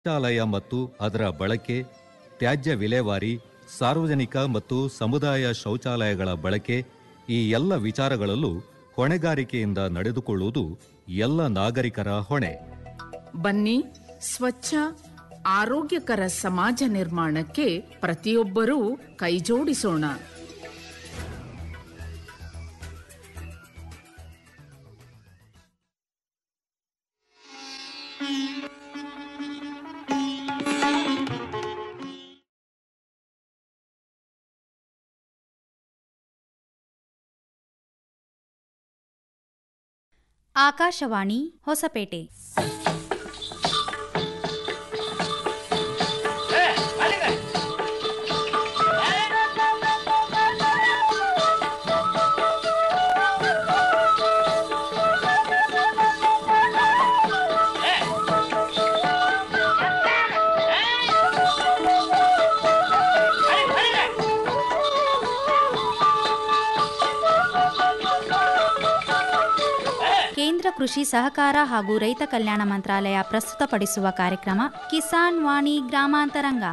ಶೌಚಾಲಯ ಮತ್ತು ಅದರ ಬಳಕೆ ತ್ಯಾಜ್ಯ ವಿಲೇವಾರಿ ಸಾರ್ವಜನಿಕ ಮತ್ತು ಸಮುದಾಯ ಶೌಚಾಲಯಗಳ ಬಳಕೆ ಈ ಎಲ್ಲ ವಿಚಾರಗಳಲ್ಲೂ ಹೊಣೆಗಾರಿಕೆಯಿಂದ ನಡೆದುಕೊಳ್ಳುವುದು ಎಲ್ಲ ನಾಗರಿಕರ ಹೊಣೆ ಬನ್ನಿ ಸ್ವಚ್ಛ ಆರೋಗ್ಯಕರ ಸಮಾಜ ನಿರ್ಮಾಣಕ್ಕೆ ಪ್ರತಿಯೊಬ್ಬರೂ ಕೈಜೋಡಿಸೋಣ ಆಕಾಶವಾಣಿ ಹೊಸಪೇಟೆ ಕೇಂದ್ರ ಕೃಷಿ ಸಹಕಾರ ಹಾಗೂ ರೈತ ಕಲ್ಯಾಣ ಮಂತ್ರಾಲಯ ಪ್ರಸ್ತುತಪಡಿಸುವ ಕಾರ್ಯಕ್ರಮ ಕಿಸಾನ್ ವಾಣಿ ಗ್ರಾಮಾಂತರಂಗ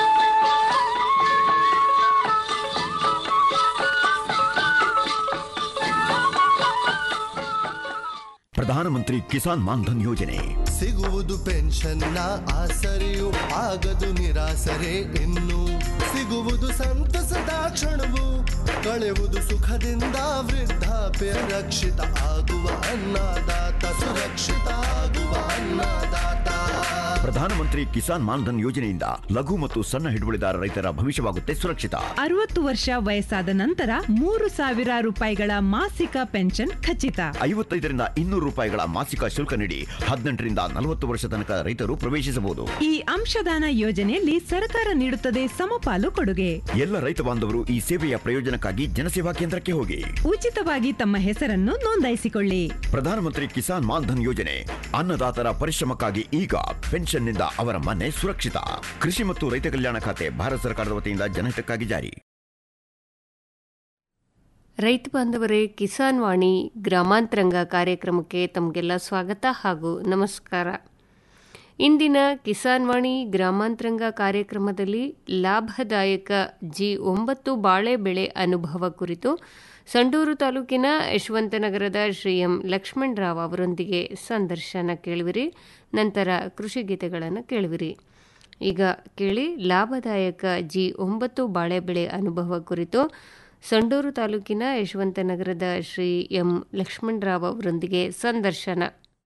ಪ್ರಧಾನಮಂತ್ರಿ ಕಿಸಾನ್ ಮಾನ್ಧನ್ ಯೋಜನೆ ಸಿಗುವುದು ಪೆನ್ಷನ್ನ ಆಸರೆಯು ಆಗದು ನಿರಾಸರೆ ಇನ್ನು ಸಿಗುವುದು ಸಂತಸದ ಕ್ಷಣವು ಕಳೆಯುವುದು ಸುಖದಿಂದ ವೃದ್ಧಾಪ್ಯ ರಕ್ಷಿತ ಆಗುವ ಅನ್ನದಾತ ಸುರಕ್ಷಿತ ಆಗುವ ಅನ್ನದಾತ ಪ್ರಧಾನಮಂತ್ರಿ ಕಿಸಾನ್ ಮಾನ್ಧನ್ ಯೋಜನೆಯಿಂದ ಲಘು ಮತ್ತು ಸಣ್ಣ ಹಿಡುವಳಿದಾರ ರೈತರ ಭವಿಷ್ಯವಾಗುತ್ತೆ ಸುರಕ್ಷಿತ ಅರವತ್ತು ವರ್ಷ ವಯಸ್ಸಾದ ನಂತರ ಮೂರು ಸಾವಿರ ರೂಪಾಯಿಗಳ ಮಾಸಿಕ ಪೆನ್ಷನ್ ಖಚಿತ ಐವತ್ತೈದರಿಂದ ಇನ್ನೂರು ರೂಪಾಯಿಗಳ ಮಾಸಿಕ ಶುಲ್ಕ ನೀಡಿ ಹದಿನೆಂಟರಿಂದ ನಲವತ್ತು ವರ್ಷ ತನಕ ರೈತರು ಪ್ರವೇಶಿಸಬಹುದು ಈ ಅಂಶದಾನ ಯೋಜನೆಯಲ್ಲಿ ಸರ್ಕಾರ ನೀಡುತ್ತದೆ ಸಮಪಾಲು ಕೊಡುಗೆ ಎಲ್ಲ ರೈತ ಬಾಂಧವರು ಈ ಸೇವೆಯ ಪ್ರಯೋಜನಕ್ಕಾಗಿ ಜನಸೇವಾ ಕೇಂದ್ರಕ್ಕೆ ಹೋಗಿ ಉಚಿತವಾಗಿ ತಮ್ಮ ಹೆಸರನ್ನು ನೋಂದಾಯಿಸಿಕೊಳ್ಳಿ ಪ್ರಧಾನಮಂತ್ರಿ ಕಿಸಾನ್ ಮಾನ್ಧನ್ ಯೋಜನೆ ಅನ್ನದಾತರ ಪರಿಶ್ರಮಕ್ಕಾಗಿ ಈಗ ಪೆನ್ಷನ್ನಿಂದ ಅವರ ಮನೆ ಸುರಕ್ಷಿತ ಕೃಷಿ ಮತ್ತು ರೈತ ಕಲ್ಯಾಣ ಖಾತೆ ಭಾರತ ಸರ್ಕಾರದ ವತಿಯಿಂದ ಜನಹಿತಕ್ಕಾಗಿ ಜಾರಿ ರೈತ ಬಾಂಧವರೇ ಕಿಸಾನ್ ವಾಣಿ ಗ್ರಾಮಾಂತರಂಗ ಕಾರ್ಯಕ್ರಮಕ್ಕೆ ತಮಗೆಲ್ಲ ಸ್ವಾಗತ ಹಾಗೂ ನಮಸ್ಕಾರ ಇಂದಿನ ಕಿಸಾನ್ ವಾಣಿ ಗ್ರಾಮಾಂತರಂಗ ಕಾರ್ಯಕ್ರಮದಲ್ಲಿ ಲಾಭದಾಯಕ ಜಿ ಒಂಬತ್ತು ಬಾಳೆ ಬೆಳೆ ಅನುಭವ ಕುರಿತು ಸಂಡೂರು ತಾಲೂಕಿನ ಯಶವಂತನಗರದ ಶ್ರೀ ಎಂ ಲಕ್ಷ್ಮಣರಾವ್ ಅವರೊಂದಿಗೆ ಸಂದರ್ಶನ ಕೇಳುವಿರಿ ನಂತರ ಕೃಷಿ ಗೀತೆಗಳನ್ನು ಕೇಳುವಿರಿ ಈಗ ಕೇಳಿ ಲಾಭದಾಯಕ ಜಿ ಒಂಬತ್ತು ಬಾಳೆ ಬೆಳೆ ಅನುಭವ ಕುರಿತು ಸಂಡೂರು ತಾಲೂಕಿನ ಯಶವಂತನಗರದ ಶ್ರೀ ಎಂ ಲಕ್ಷ್ಮಣರಾವ್ ಅವರೊಂದಿಗೆ ಸಂದರ್ಶನ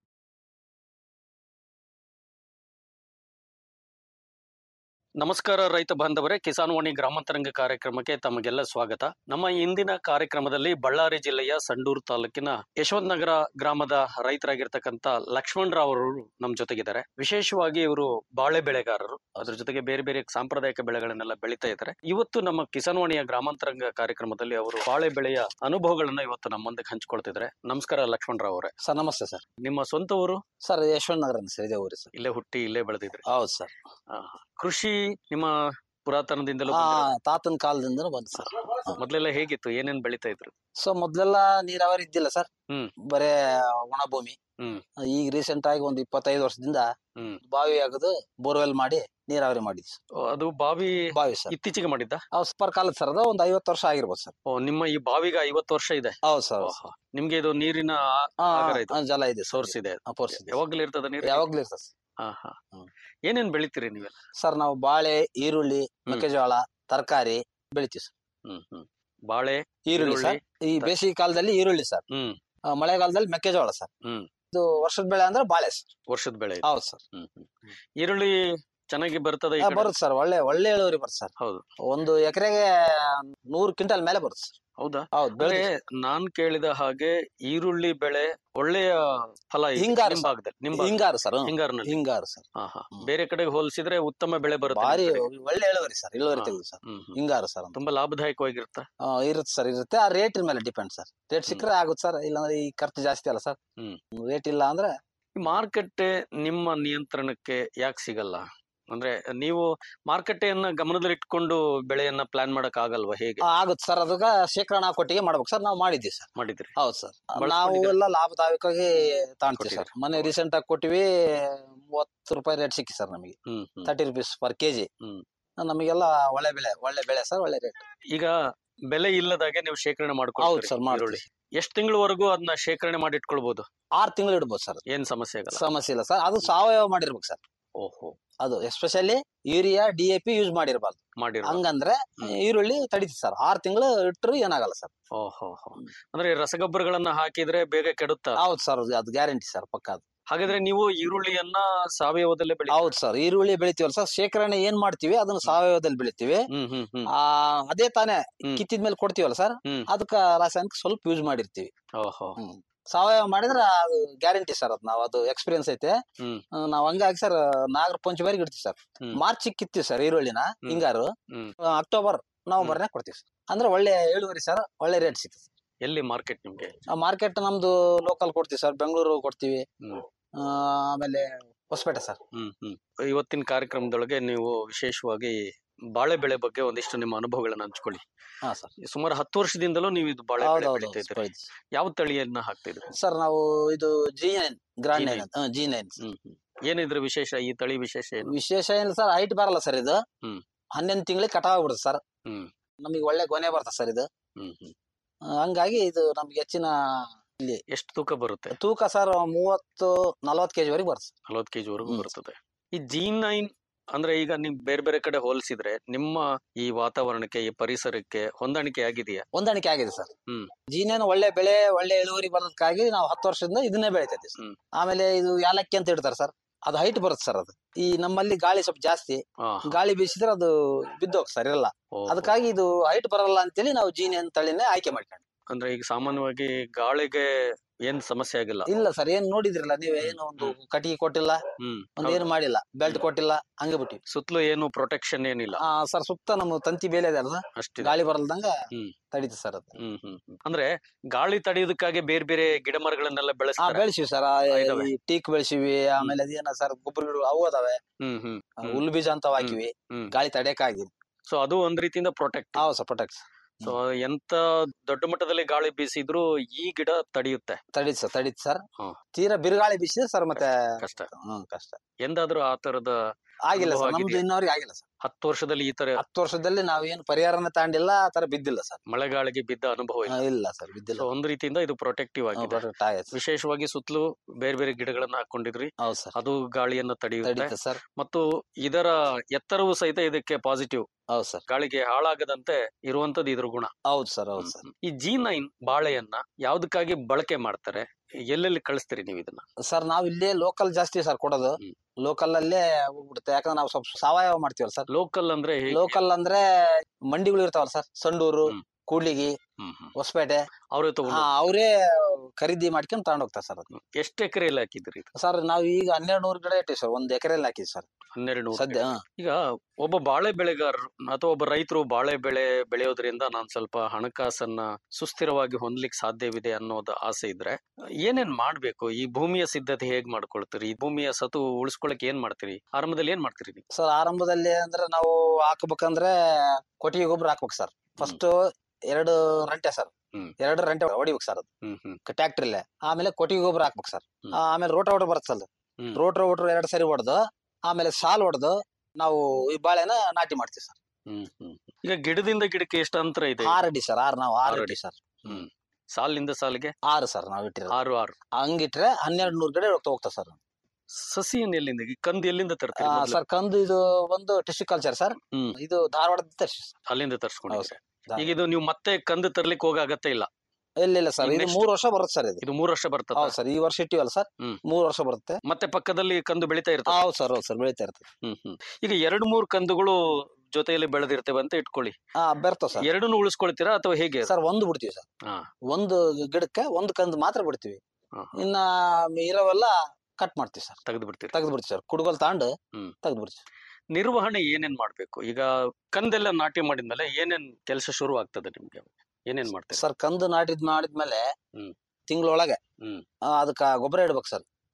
ನಮಸ್ಕಾರ ರೈತ ಬಾಂಧವರೇ ಕಿಸಾನ್ ವಾಣಿ ಗ್ರಾಮಾಂತರಂಗ ಕಾರ್ಯಕ್ರಮಕ್ಕೆ ತಮಗೆಲ್ಲ ಸ್ವಾಗತ ನಮ್ಮ ಇಂದಿನ ಕಾರ್ಯಕ್ರಮದಲ್ಲಿ ಬಳ್ಳಾರಿ ಜಿಲ್ಲೆಯ ಸಂಡೂರು ತಾಲೂಕಿನ ಯಶವಂತ ನಗರ ಗ್ರಾಮದ ರೈತರಾಗಿರ್ತಕ್ಕಂಥ ಲಕ್ಷ್ಮಣ್ ರಾವ್ ಅವರು ನಮ್ಮ ಜೊತೆಗಿದ್ದಾರೆ ವಿಶೇಷವಾಗಿ ಇವರು ಬಾಳೆ ಬೆಳೆಗಾರರು ಅದ್ರ ಜೊತೆಗೆ ಬೇರೆ ಬೇರೆ ಸಾಂಪ್ರದಾಯಿಕ ಬೆಳೆಗಳನ್ನೆಲ್ಲ ಬೆಳೀತಾ ಇದ್ದಾರೆ ಇವತ್ತು ನಮ್ಮ ಕಿಸಾನ್ ವಾಣಿಯ ಗ್ರಾಮಾಂತರಂಗ ಕಾರ್ಯಕ್ರಮದಲ್ಲಿ ಅವರು ಬಾಳೆ ಬೆಳೆಯ ಅನುಭವಗಳನ್ನ ಇವತ್ತು ನಮ್ಮ ಮುಂದೆ ಹಂಚ್ಕೊಳ್ತಿದ್ದಾರೆ ನಮಸ್ಕಾರ ಲಕ್ಷ್ಮಣ್ ರಾವ್ ಅವರೇ ಸರ್ ನಮಸ್ತೆ ಸರ್ ನಿಮ್ಮ ಸ್ವಂತ ಊರು ಸರ್ ಯಶವಂತ ನಗರ ಅಂತ ಸರ್ ಇದೇ ಊರಿ ಸರ್ ಇಲ್ಲೇ ಹುಟ್ಟಿ ಇಲ್ಲೇ ಬೆಳೆದಿದ್ರಿ ಹೌದು ಸರ್ ಆ, ಕೃಷಿ ನಿಮ್ಮ ಪುರಾತನದಿಂದಲೂ ಆ ಬಂದಿರೋದು? ತಾತನ ಕಾಲದಿಂದ ಬಂತು ಸರ್ ಮೊದ್ಲೆಲ್ಲ ಹೇಗಿತ್ತು ಏನೇನ್ ಬೆಳಿತಾ ಇದ್ರು ಸೊ ಮೊದ್ಲೆಲ್ಲ ನೀರಾವರಿ ಇದ್ದಿಲ್ಲ ಸರ್ ಹ್ಮ್. ಬರೇ ಒಣ ಭೂಮಿ ಹ್ಮ್. ಈಗ ರೀಸೆಂಟ್ ಆಗಿ ಒಂದ್ ಇಪ್ಪತ್ತೈದು ವರ್ಷದಿಂದ ಹ್ಮ್. ಬಾವಿ ಆಗದು ಬೋರ್ವೆಲ್ ಮಾಡಿ ನೀರಾವರಿ ಮಾಡಿದ್ವಿ ಸರ್ ಓ, ಅದು ಬಾವಿ ಬಾವಿ ಸರ್ ಇತ್ತೀಚೆಗೆ ಮಾಡಿದ್ದ ಅವ್ ಸ್ಪರ್ ಕಾಲದ ಸರ್ ಅದು ಒಂದ್ ಐವತ್ತು ವರ್ಷ ಆಗಿರ್ಬೋದು ಸರ್ ಓ ನಿಮ್ಮ ಈ ಬಾವಿಗೆ ಐವತ್ತು ವರ್ಷ ಇದೆ ಹೌದು ಸರ್ ಓಹೋ. ನಿಮ್ಗೆ ಇದು ನೀರಿನ ಆ- ಆ, ಆಗರ ಇದು ಆ, ಜಲ ಇದೆ ಸೋರ್ಸ್ ಇದೆ ಫೋರ್ಸ್ ಇದೆ ಯಾವಾಗ್ಲೂ ಇರ್ತದ ನೀರು ಯಾವಾಗ್ಲೂ ಇರ್ತದೆ ಸರ್. ಹಾ ಹಾ ಹ್ಮ್. ಏನೇನ್ ಬೆಳಿತೀರಿ ನೀವೆಲ್ಲ ಸರ್ ನಾವು ಬಾಳೆ ಈರುಳ್ಳಿ ಮೆಕ್ಕೆಜೋಳ ತರಕಾರಿ ಬೆಳಿತೀವಿ ಸರ್ ಹ್ಮ್ ಹ್ಮ್ ಬಾಳೆ ಈರುಳ್ಳಿ ಸರ್ ಈ ತ- ಬೇಸಿಗೆ ಕಾಲದಲ್ಲಿ ಈರುಳ್ಳಿ ಸರ್ ಹ್ಮ್ ಆ, ಮಳೆಗಾಲದಲ್ಲಿ ಮೆಕ್ಕೆಜೋಳ ಸರ್ ಹ್ಮ್ ಇದು ವರ್ಷದ ಬೆಳೆ ಅಂದ್ರೆ ಬಾಳೆ ಸರ್ ವರ್ಷದ ಬೆಳೆ ಇದು. ಹೌದು ಸರ್ ಹ್ಮ್ ಹ್ಮ್ ಈರುಳ್ಳಿ ಚೆನ್ನಾಗಿ ಬರ್ತದ ಈ ಆ, ಕಡೆ? ಬರುತ್ತೆ ಸರ್ ಒಳ್ಳೆ ಒಳ್ಳೆ ಇಳುವರಿ ಬರುತ್ತೆ ಸರ್ ಹೌದು ಒಂದು ಎಕರೆಗೆ ನೂರು ಕ್ವಿಂಟಲ್ ಮೇಲೆ ಬರುತ್ತೆ ಸರ್ ಹೌದಾ ಹೌದು ಅಂದ್ರೆ ಬೆಳೆದು ನಾನ್ ಕೇಳಿದ ಹಾಗೆ ಈರುಳ್ಳಿ ಬೆಳೆ ಒಳ್ಳೆಯ ಫಲ ಇದೆ ಹಿಂಗಾರು ನಿಮ್ ಸರ್. ಭಾಗದಲ್ಲಿ ನಿಮ್ ಭಾಗದಲ್ಲಿ. ಹಿಂಗಾರು ಸರ್ ಹ್ಮ್. ಹಿಂಗಾರಿನಲ್ಲಿ ಹಿಂಗಾರು ಸರ್ ಹಾ ಹಾ ಹ್ಮ್. ಬೇರೆ ಕಡೆಗೆ ಹೋಲಿಸಿದ್ರೆ ಉತ್ತಮ ಬೆಳೆ ಬರುತ್ತೆ ಭಾರಿ ನಿಮ್ ಕಡೆಗೆ. ಒಳ್ಳೆ ಇಳುವರಿ ಸರ್ ಇಳುವರಿ ಹಾ. ತೆಗೆದು ಸರ್ ಹ್ಮ್ ಹ್ಮ್. ಹಿಂಗಾರು ಸರ್ ಅಂತ ತುಂಬಾ ಲಾಭದಾಯಕವಾಗಿರುತ್ತ ಆ, ಇರುತ್ತೆ ಸರ್ ಇರುತ್ತೆ ಆ ರೇಟ್ ಮೇಲೆ ಡಿಪೆಂಡ್ ಸರ್ ರೇಟ್ ಸಿಕ್ಕರೆ ಆಗುತ್ತೆ ಸರ್ ಇಲ್ಲಾಂದ್ರೆ ಈ ಖರ್ಚು ಜಾಸ್ತಿ ಅಲ್ಲ ಸರ್ ಹ್ಮ್. ರೇಟ್ ಇಲ್ಲ ಅಂದ್ರೆ ಈ ಮಾರುಕಟ್ಟೆ ನಿಮ್ಮ ನಿಯಂತ್ರಣಕ್ಕೆ ಯಾಕೆ ಸಿಗಲ್ಲ ಅಂದ್ರೆ ನೀವು ಮಾರುಕಟ್ಟೆಯನ್ನ ಗಮನದಲ್ಲಿಟ್ಕೊಂಡು ಬೆಳೆಯನ್ನ ಪ್ಲಾನ್ ಮಾಡಕ್ ಆಗಲ್ವಾ ಹೇಗೆ ಆ, ಆಗುತ್ತೆ ಸರ್ ಅದಕ್ಕ ಶೇಖರಣಾ ಕೊಟ್ಟಿಗೆ ಮಾಡ್ಬೇಕು ಸರ್ ನಾವು ಮಾಡಿದ್ದೀವಿ ಸರ್ ಮಾಡಿದ್ರಿ ಹೌದು ಸರ್ ನಾವು ಬಳಸ್ಕೊಂಡಿದ್ದೀರಾ? ಎಲ್ಲ ಲಾಭದಾಯಕವಾಗಿ ತಾಣ್ತೀವಿ ಸರ್ ಕೊಟ್ಟಿದ್ದೀರಾ? ಮೊನ್ನೆ ರೀಸೆಂಟ್ ಆಗಿ ಕೊಟ್ಟಿವಿ ಮೂವತ್ತು ರೂಪಾಯಿ ರೇಟ್ ಸಿಕ್ಕಿ ಸರ್ ನಮಗೆ ಹ್ಮ್ ಹ್ಮ್ ತರ್ಟಿ ರುಪೀಸ್ ಪರ್ ಕೆಜಿ ಹ್ಮ್. ನಮಗೆಲ್ಲ ಒಳ್ಳೆ ಬೆಳೆ ಒಳ್ಳೆ ಬೆಳೆ ಸರ್ ಒಳ್ಳೆ ರೇಟ್ ಈಗ ಬೆಲೆ ಇಲ್ಲದಾಗೆ ನೀವು ಶೇಖರಣೆ ಹೌದು ಮಾಡ್ಕೊಳ್ತೀರಿ ಸರ್ ಈರುಳ್ಳಿ ಮಾಡ್ತೀವಿ ಎಷ್ಟ್ ತಿಂಗಳವರೆಗೂ ಅದನ್ನ ಶೇಖರಣೆ ಮಾಡಿ ಇಟ್ಕೊಳ್ಬಹುದು ಆರು ತಿಂಗಳು ಇಡ್ಬೋದು ಸರ್ ಏನ್ ಸಮಸ್ಯೆ ಆಗಲ್ಲ ಸಮಸ್ಯೆ ಇಲ್ಲ ಸರ್ ಅದು ಸಾವಯವ ಮಾಡಿರ್ಬೇಕು ಸರ್ ಓಹೋ ಅದು especially urea D A P use ಮಾಡಿರ್ಬಾರ್ದು ಮಾಡಿರೋ ಹಂಗಂದ್ರೆ ಹ್ಮ್. ಈರುಳ್ಳಿ ತಡೀತಿ ಸರ್ ಆರು ತಿಂಗಳು ಇಟ್ಟರು ಏನಾಗಲ್ಲ ಸರ್ ಓಹೋ ಅಂದ್ರೆ ರಸಗೊಬ್ಬರಗಳನ್ನ ಹಾಕಿದ್ರೆ ಬೇಗ ಕೆಡುತ್ತಾ ಹೌದು ಸರ್ ಅದು ಗ್ಯಾರಂಟಿ ಸರ್ ಪಕ್ಕ ಅದು ಹಾಗಾದ್ರೆ ನೀವು ಈರುಳ್ಳಿಯನ್ನ ಸಾವಯವದಲ್ಲೇ ಬೆಳಿ ಹೌದು ಸರ್ ಈರುಳ್ಳಿ ಬೆಳಿತೀವಲ್ಲ ಸರ್ ಶೇಖರಣೆ ಏನ್ ಮಾಡ್ತೀವಿ ಅದನ್ನ ಸಾವಯವದಲ್ಲಿ ಬೆಳಿತೀವಿ ಹ್ಮ್ ಹ್ಮ್ ಹ್ಮ್ ಆ ಅದೇ ತಾನೇ ಹ್ಮ್. ಕಿತ್ತಿದ ಮೇಲೆ ಕೊಡ್ತೀವಲ್ಲ ಸರ್ ಹ್ಮ್. ಅದಕ್ಕ ರಾಸಾಯನಿಕ ಸ್ವಲ್ಪ ಯೂಸ್ ಮಾಡಿರ್ತೀವಿ ಓಹೋ ಸಾವಯವ ಮಾಡಿದ್ರೆ ಅದು ಗ್ಯಾರಂಟಿ ಸರ್ ಅದು ನಾವು ಅದು ಎಕ್ಸ್ಪೀರಿಯನ್ಸ್ ಐತೆ ಹ್ಮ್ ಆ, ನಾವ್ ಹಂಗಾಗಿ ಸರ್ ನಾಗರ ಪಂಚಮರಿಗೆ ಇಡ್ತೀವಿ ಸರ್ ಹ್ಮ್. ಮಾರ್ಚ್ ಕಿತ್ತೀವಿ ಸರ್ ಈರುಳ್ಳಿನ ಹಿಂಗಾರು ಹ್ಮ್ ಆ, ಅಕ್ಟೋಬರ್ ನವೆಂಬರ್ನಾಗ ಕೊಡ್ತೀವಿ ಸರ್ ಅಂದ್ರೆ ಒಳ್ಳೆ ಇಳುವರಿ ಸರ್ ಒಳ್ಳೆ ರೇಟ್ ಸಿಗ್ತದೆ ಎಲ್ಲಿ ಮಾರ್ಕೆಟ್ ನಿಮ್ಗೆ ಮಾರ್ಕೆಟ್ ನಮ್ದು ಲೋಕಲ್ ಕೊಡ್ತೀವಿ ಸರ್ ಬೆಂಗಳೂರು ಕೊಡ್ತೀವಿ ಹ್ಮ್ ಆ, ಆಮೇಲೆ ಹೊಸಪೇಟೆ ಸರ್ ಹ್ಮ್ ಹ್ಮ್ ಇವತ್ತಿನ ಕಾರ್ಯಕ್ರಮದೊಳಗೆ ನೀವು ವಿಶೇಷವಾಗಿ ಬಾಳೆ ಬೆಳೆ ಬಗ್ಗೆ ಒಂದಿಷ್ಟು ನಿಮ್ಮ ಅನುಭವಗಳನ್ನ ಹಂಚ್ಕೊಳ್ಳಿ ಹಾ ಸರ್ ಸುಮಾರು ಹತ್ತು ವರ್ಷದಿಂದಲೂ ನೀವು ಇದು ಬಾಳೆ ಬೆಳೆ ಹೌದೌದು ಬೆಳೀತಾ ಇದ್ದೀರಿ ಯಾವ ತಳಿಯನ್ನ ಹಾಕ್ತಾ ಇದ್ರಿ ಸರ್ ನಾವು ಇದು G nine grand G9. Nine G nine ಹ್ಮ್ ಹ್ಮ್ ಏನಿದ್ರ ವಿಶೇಷ ಈ ತಳಿ ವಿಶೇಷ ಏನು ವಿಶೇಷ ಏನಿಲ್ಲ ಸರ್ ಹೈಟ್ ಬರಲ್ಲ ಸರ್ ಇದು ಹ್ಮ್. ಹನ್ನೊಂದು ತಿಂಗಳಿಗೆ ಕಟಾವ್ ಬಿಡುತ್ತೆ ಸರ್ ಹ್ಮ್ ನಮಗೆ ಒಳ್ಳೆ ಗೊನೆ ಬರ್ತದೆ ಸರ್ ಇದು ಹ್ಮ್ ಹ್ಮ್ ಆ, ಹಂಗಾಗಿ ಇದು ನಮ್ಗೆ ಹೆಚ್ಚಿನ ಇಲ್ಲಿ ಎಷ್ಟು ತೂಕ ಬರುತ್ತೆ ತೂಕ ಸರ್ ಮೂವತ್ತು ನಲವತ್ತು ಕೆಜಿ ವರೆಗೆ ಬರ್ತದೆ ನಲವತ್ತು ಕೆಜಿ ವರೆಗೂ ಹ್ಮ್. ಬರ್ತದೆ ಈ ಜಿ ನೈನ್ ಅಂದ್ರೆ ಈಗ ನಿಮ್ ಬೇರೆ ಬೇರೆ ಕಡೆ ಹೋಲಿಸಿದ್ರೆ ನಿಮ್ಮ ಈ ವಾತಾವರಣಕ್ಕೆ ಈ ಪರಿಸರಕ್ಕೆ ಹೊಂದಾಣಿಕೆ ಆಗಿದೆಯಾ ಹೊಂದಾಣಿಕೆ ಆಗಿದೆ ಸರ್ ಹ್ಮ್. ಜೀನೇನು ಒಳ್ಳೆ ಬೆಳೆ ಒಳ್ಳೆ ಇಳುವರಿ ಬರೋದಕ್ಕಾಗಿ ನಾವು ಹತ್ತು ವರ್ಷದಿಂದ ಇದನ್ನೇ ಬೆಳಿತಾ ಇದ್ದೀವಿ ಸರ್. ಹ್ಮ್. ಆಮೇಲೆ ಇದು ಯಾಲಕ್ಕಿ ಅಂತ ಇಡ್ತಾರೆ ಸರ್ ಅದು ಹೈಟ್ ಬರುತ್ತೆ ಸರ್ ಅದು ಈ ನಮ್ಮಲ್ಲಿ ಗಾಳಿ ಸ್ವಲ್ಪ ಜಾಸ್ತಿ ಹಾ ಗಾಳಿ ಬೀಸಿದ್ರೆ ಅದು ಬಿದ್ದೋಗ್ ಸರ್ ಇರಲ್ಲ ಓಹೋ. ಅದಕ್ಕಾಗಿ ಇದು ಹೈಟ್ ಬರಲ್ಲ ಅಂತೇಳಿ ನಾವು ಜೀನಿಯನ್ ತಳಿನೇ ಆಯ್ಕೆ ಮಾಡ್ಕೊಂಡು ಅಂದ್ರೆ ಈಗ ಸಾಮಾನ್ಯವಾಗಿ ಗಾಳಿಗೆ ಏನ್ ಸಮಸ್ಯೆ ಆಗಿಲ್ಲ ಇಲ್ಲ ಸರ್ ಏನ್ ನೋಡಿದ್ರಲ್ಲ ನೀವು ಏನು ಒಂದು ಕಟ್ಟಿಗೆ ಕೊಟ್ಟಿಲ್ಲ ಹ್ಮ್ ಒಂದ್ ಏನು ಮಾಡಿಲ್ಲ ಬೆಲ್ಟ್ ಕೊಟ್ಟಿಲ್ಲ ಹಂಗೆ ಬಿಟ್ಟಿವಿ ಸುತ್ತಲೂ ಏನು ಪ್ರೊಟೆಕ್ಷನ್ ಏನಿಲ್ಲ ಆ ಸರ್ ಸುತ್ತ ನಮ್ಮ ತಂತಿ ಬೇಲೆ ಇದೆ ಅಲ್ಲ ಅಷ್ಟಿದೆ ಗಾಳಿ ಬರಲ್ದಂಗ ಹ್ಮ್. ತಡೀತು ಸರ್ ಅದು ಹ್ಮ್ ಹ್ಮ್ ಹ್ಮ್. ಅಂದ್ರೆ ಗಾಳಿ ತಡೆಯೋದಕ್ಕಾಗಿ ಬೇರೆ ಬೇರೆ ಗಿಡ ಮರಗಳನ್ನೆಲ್ಲ ಹಾ ಬೆಳೆಸ್ತಾರೆ ಬೆಳೆಸಿವಿ ಸರ್ ಇದಾವೆ. ಟೀಕ್ ಬೆಳೆಸಿವಿ ಆಮೇಲೆ ಅದೇನ ಸರ್ ಗೊಬ್ಬರ ಗಿಡ ಅವು ಅದಾವೆ ಹ್ಮ್ ಹ್ಮ್ ಆ, ಹ್ಮ್. ಹುಲ್ಲು ಬೀಜ ಅಂತ ಹಾಕಿವಿ ಹ್ಮ್. ಗಾಳಿ ತಡೆಯಕ್ಕಾಗಿ ಸೊ ಅದು ಒಂದ್ ರೀತಿಯಿಂದ ಪ್ರೊಟೆಕ್ಟ್ ಹೌದು ಸರ್ ಪ್ರೊಟೆಕ್ಟ್ ಸೊ ಎಂತ ದೊಡ್ಡ ಮಟ್ಟದಲ್ಲಿ ಗಾಳಿ ಬೀಸಿದ್ರು ಈ ಗಿಡ ತಡೆಯುತ್ತೆ ತಡೀತು ಸರ್ ತಡೀತು ಸರ್ ಹಾ. ತೀರಾ ಬಿರುಗಾಳಿ ಬೀಸಿದ್ರೆ ಸರ್ ಮತ್ತೆ ಕಷ್ಟ ಹ್ಮ್ ಕಷ್ಟ ಎಂದಾದ್ರೂ ಆ ತರದ ಆಗಿಲ್ಲ ಅನುಭವ ಸರ್ ನಮ್ದು ಆಗಿದೆಯಾ? ಇನ್ನವರಿಗೆ ಆಗಿಲ್ಲ ಸರ್ ಹತ್ತು ವರ್ಷದಲ್ಲಿ ಈ ತರ ಹತ್ತು ವರ್ಷದಲ್ಲಿ ನಾವೇನು ಪರಿಹಾರನ ತಾಂಡಿಲ್ಲ ಆ ತರ ಬಿದ್ದಿಲ್ಲ ಸರ್ ಮಳೆಗಾಳಿಗೆ ಬಿದ್ದ ಅನುಭವ ಇಲ್ಲ ಆ, ಇಲ್ಲ ಸರ್ ಬಿದ್ದಿಲ್ಲ ಸೊ ಒಂದ್ ರೀತಿಯಿಂದ ಇದು ಪ್ರೊಟೆಕ್ಟಿವ್ ಹಾ, ಆಗಿದೆ protect ಆಗೈತೆ ಸರ್. ವಿಶೇಷವಾಗಿ ಸುತ್ತಲೂ ಬೇರೆ ಬೇರೆ ಗಿಡಗಳನ್ನ ಹಾಕೊಂಡಿದ್ರಿ ಹೌದು ಸರ್ ಅದು ಗಾಳಿಯನ್ನ ತಡೆಯುತ್ತೆ ತಡೀತು ಸರ್ ಮತ್ತು ಇದರ ಎತ್ತರವು ಸಹಿತ ಇದಕ್ಕೆ ಪಾಸಿಟಿವ್ ಹೌದು ಸರ್ ಗಾಳಿಗೆ ಹಾಳಾಗದಂತೆ ಇರುವಂತದ್ದು ಇದ್ರ ಗುಣ ಹೌದು ಸರ್ ಹೌದು ಸರ್ ಈ ಜಿ ನೈನ್ ಬಾಳೆಯನ್ನ ಯಾವ್ದಕ್ಕಾಗಿ ಬಳಕೆ ಮಾಡ್ತಾರೆ ಎಲ್ಲೆಲ್ಲಿ ಕಳಿಸ್ತೀರಿ ನೀವು ಇದನ್ನ ಸರ್ ನಾವ್ ಇಲ್ಲೇ ಲೋಕಲ್ ಜಾಸ್ತಿ ಸರ್ ಕೊಡೋದು ಹ್ಮ್. ಲೋಕಲ್ ಅಲ್ಲೇ ಹೋಗ್ಬಿಡುತ್ತೆ ಯಾಕಂದ್ರೆ ನಾವು ಸ್ವಲ್ಪ ಸಾವಯವ ಮಾಡ್ತೀವಲ್ಲ ಸರ್ ಲೋಕಲ್ ಅಂದ್ರೆ ಹೇಗೆ? ಲೋಕಲ್ ಅಂದ್ರೆ ಮಂಡಿಗಳು ಇರ್ತಾವಲ್ಲ ಸರ್ ಸಂಡೂರು ಹ್ಮ್. ಕೂಡ್ಲಿಗಿ ಹ್ಮ್, ಹ್ಮ್. ಹೊಸಪೇಟೆ ಅವ್ರೇ ತಗೊಂಡು ಹಾ ಅವರೇ ಖರೀದಿ ಮಾಡ್ಕೊಂಡು ತಗೊಂಡ್ ಹೋಗ್ತಾರೆ ಸರ್ ಅದು ಎಷ್ಟು ಎಕರೆಯಲ್ಲಿ ಹಾಕಿದ್ರಿ ಇದು ಸರ್ ನಾವು ಈಗ ಹನ್ನೆರಡು ನೂರು ಗಿಡ ಇಟ್ಟಿವಿ ಸರ್ ಒಂದ್ ಎಕರೆಯಲ್ಲಿ ಹಾಕಿವಿ ಸರ್ ಹನ್ನೆರಡು ನೂರು ಸದ್ಯ ಹಾ. ಈಗ ಒಬ್ಬ ಬಾಳೆ ಬೆಳೆಗಾರರು ಅಥವಾ ಒಬ್ಬ ರೈತರು ಬಾಳೆ ಬೆಳೆ ಬೆಳೆಯೋದ್ರಿಂದ ನಾನ್ ಸ್ವಲ್ಪ ಹಣಕಾಸನ್ನ ಸುಸ್ಥಿರವಾಗಿ ಹೊಂದ್ಲಿಕ್ಕೆ ಸಾಧ್ಯವಿದೆ ಅನ್ನೋದು ಆಸೆ ಇದ್ರೆ ಏನೇನ್ ಮಾಡ್ಬೇಕು ಈ ಭೂಮಿಯ ಸಿದ್ಧತೆ ಹೇಗ್ ಮಾಡ್ಕೊಳ್ತೀರಿ ಈ ಭೂಮಿಯ ಸತು ಉಳಿಸ್ಕೊಳಕ್ ಏನ್ ಮಾಡ್ತೀರಿ ಆರಂಭದಲ್ಲಿ ಏನ್ ಮಾಡ್ತೀರಿ ನೀವು ಸರ್ ಆರಂಭದಲ್ಲಿ ಅಂದ್ರೆ ನಾವು ಹಾಕ್ಬೇಕಂದ್ರೆ ಕೊಟ್ಟಿಗೆ ಗೊಬ್ಬರ ಹಾಕ್ಬೇಕು ಸರ್ ಫಸ್ಟ್ ಎರಡು ರಂಟೆ ಸರ್ ಹ್ಮ್. ಎರಡು ರಂಟೆ ಹೊಡಿಬೇಕು ಸರ್ ಅದು ಹ್ಮ್ ಹ್ಮ್ ಟ್ಯಾಕ್ಟ್ರಿಲೆ ಆಮೇಲೆ ಕೊಟ್ಟಿಗೆ ಗೊಬ್ಬರ ಹಾಕ್ಬೇಕು ಸರ್ ಹ್ಮ್. ಆಮೇಲೆ ರೋಟ ಓಟರ್ ಬರುತ್ತೆ ಸರ್ ಹ್ಮ್. ರೋಟ್ರ ಓಟ್ರ್ ಎರಡು ಸರಿ ಹೊಡೆದು ಆಮೇಲೆ ಸಾಲ್ ಹೊಡೆದು ನಾವು ಈ ಬಾಳೆನ ನಾಟಿ ಮಾಡ್ತೀವಿ ಸರ್ ಹ್ಮ್ ಹ್ಮ್ ಈಗ ಗಿಡದಿಂದ ಗಿಡಕ್ಕೆ ಎಷ್ಟು ಅಂತರ ಇದೆ ಆರ್ ಅಡಿ ಸರ್ ಆರ್ ನಾವು ಆರ್ ಆರು ಅಡಿ ಸರ್ ಹ್ಮ್ ಸಾಲಿನಿಂದ ಸಾಲಿಗೆ ಆರು ಸರ್ ನಾವ್ ಇಟ್ಟಿರೋದು ಆರು ಆರು ಹಂಗಿಟ್ರೆ ಹನ್ನೆರಡು ನೂರು ಗಿಡ ಹೋಗ್ತಾ ಸರ್ ಸಸಿಯನ್ನು ಎಲ್ಲಿಂದ ಈ ಕಂದು ಎಲ್ಲಿಂದ ತರ್ತೀರಿ ಮೊದ್ಲು? ಸರ್ ಕಂದು ಇದು ಒಂದು ಟಿಶ್ಯೂ ಕಲ್ಚರ್ ಸರ್ ಹ್ಮ್. ಇದು ಧಾರವಾಡದ ತರ್ಸಿ ಅಲ್ಲಿಂದ ತರ್ಸ್ಕೊಂಡಿದ್ರೆ ಹೌದು. ಈಗ ಇದು ನೀವು ಮತ್ತೆ ಕಂದು ತರ್ಲಿಕ್ಕೆ ಹೋಗ ಅಗತ್ಯ ಇಲ್ಲ ಇಲ್ಲ ಇಲ್ಲ ಸರ್ ಈಗ ಇದು next- ಮೂರು ವರ್ಷ ಬರುತ್ತೆ ಸರ್ ಇದು ಇದು ಮೂರು ವರ್ಷ ಬರ್ತದ ಹೌದು ಸರ್ ಈ ವರ್ಷ ಇಟ್ಟಿವಲ್ಲ ಸರ್ ಹ್ಮ್. ಮೂರು ವರ್ಷ ಬರುತ್ತೆ ಮತ್ತೆ ಪಕ್ಕದಲ್ಲಿ ಕಂದು ಬೆಳಿತಾ ಇರ್ತದೆ ಹೌದು ಸರ್ ಹೌದು ಸರ್ ಬೆಳಿತಾ ಇರ್ತದೆ ಹ್ಮ್ ಹ್ಮ್ ಈಗ ಎರಡು ಮೂರು ಕಂದುಗಳು ಜೊತೆಯಲ್ಲಿ ಬೆಳೆದಿರ್ತೇವೆ ಅಂತ ಇಟ್ಕೊಳ್ಳಿ ಹಾ ಬರ್ತವೆ ಸರ್ ಎರಡನ್ನೂ ಉಳಿಸ್ಕೊಳ್ತೀರಾ ಅಥವಾ ಹೇಗೆ ಅದು? ಸರ್ ಒಂದು ಬಿಡ್ತೀವಿ ಸರ್ ಹಾ. ಒಂದು ಗಿಡಕ್ಕೆ ಒಂದು ಕಂದು ಮಾತ್ರ ಬಿಡ್ತೀವಿ ಹಾ. ಇನ್ನ ಇರೋವೆಲ್ಲ ಕಟ್ ಮಾಡ್ತೀವಿ ಸರ್ ತೆಗೆದು ಬಿಡ್ತೀರಿ ತೆಗೆದು ಬಿಡ್ತೀವಿ ಸರ್ ಕುಡುಗೋಲ್ ತಗೊಂಡು ಹ್ಮ್. ತೆಗೆದು ಬಿಡ್ತೀವಿ ನಿರ್ವಹಣೆ ಏನೇನ್ ಮಾಡ್ಬೇಕು ಈಗ ಕಂದೆಲ್ಲ ನಾಟಿ ಮಾಡಿದ್ಮೇಲೆ ಏನೇನ್ ಕೆಲಸ ಶುರು ಆಗ್ತದೆ ನಿಮ್ಗೆ ಏನೇನ್ ಮಾಡ್ತೀರಿ ಸರ್ ಕಂದು ನಾಟಿದ್ ಮಾಡಿದ್ಮೇಲೆ ಹ್ಮ್. ತಿಂಗಳೊಳಗೆ ಹ್ಮ್. ಅದಕ್ಕ ಗೊಬ್ಬರ ಇಡ್ಬೇಕು ಸರ್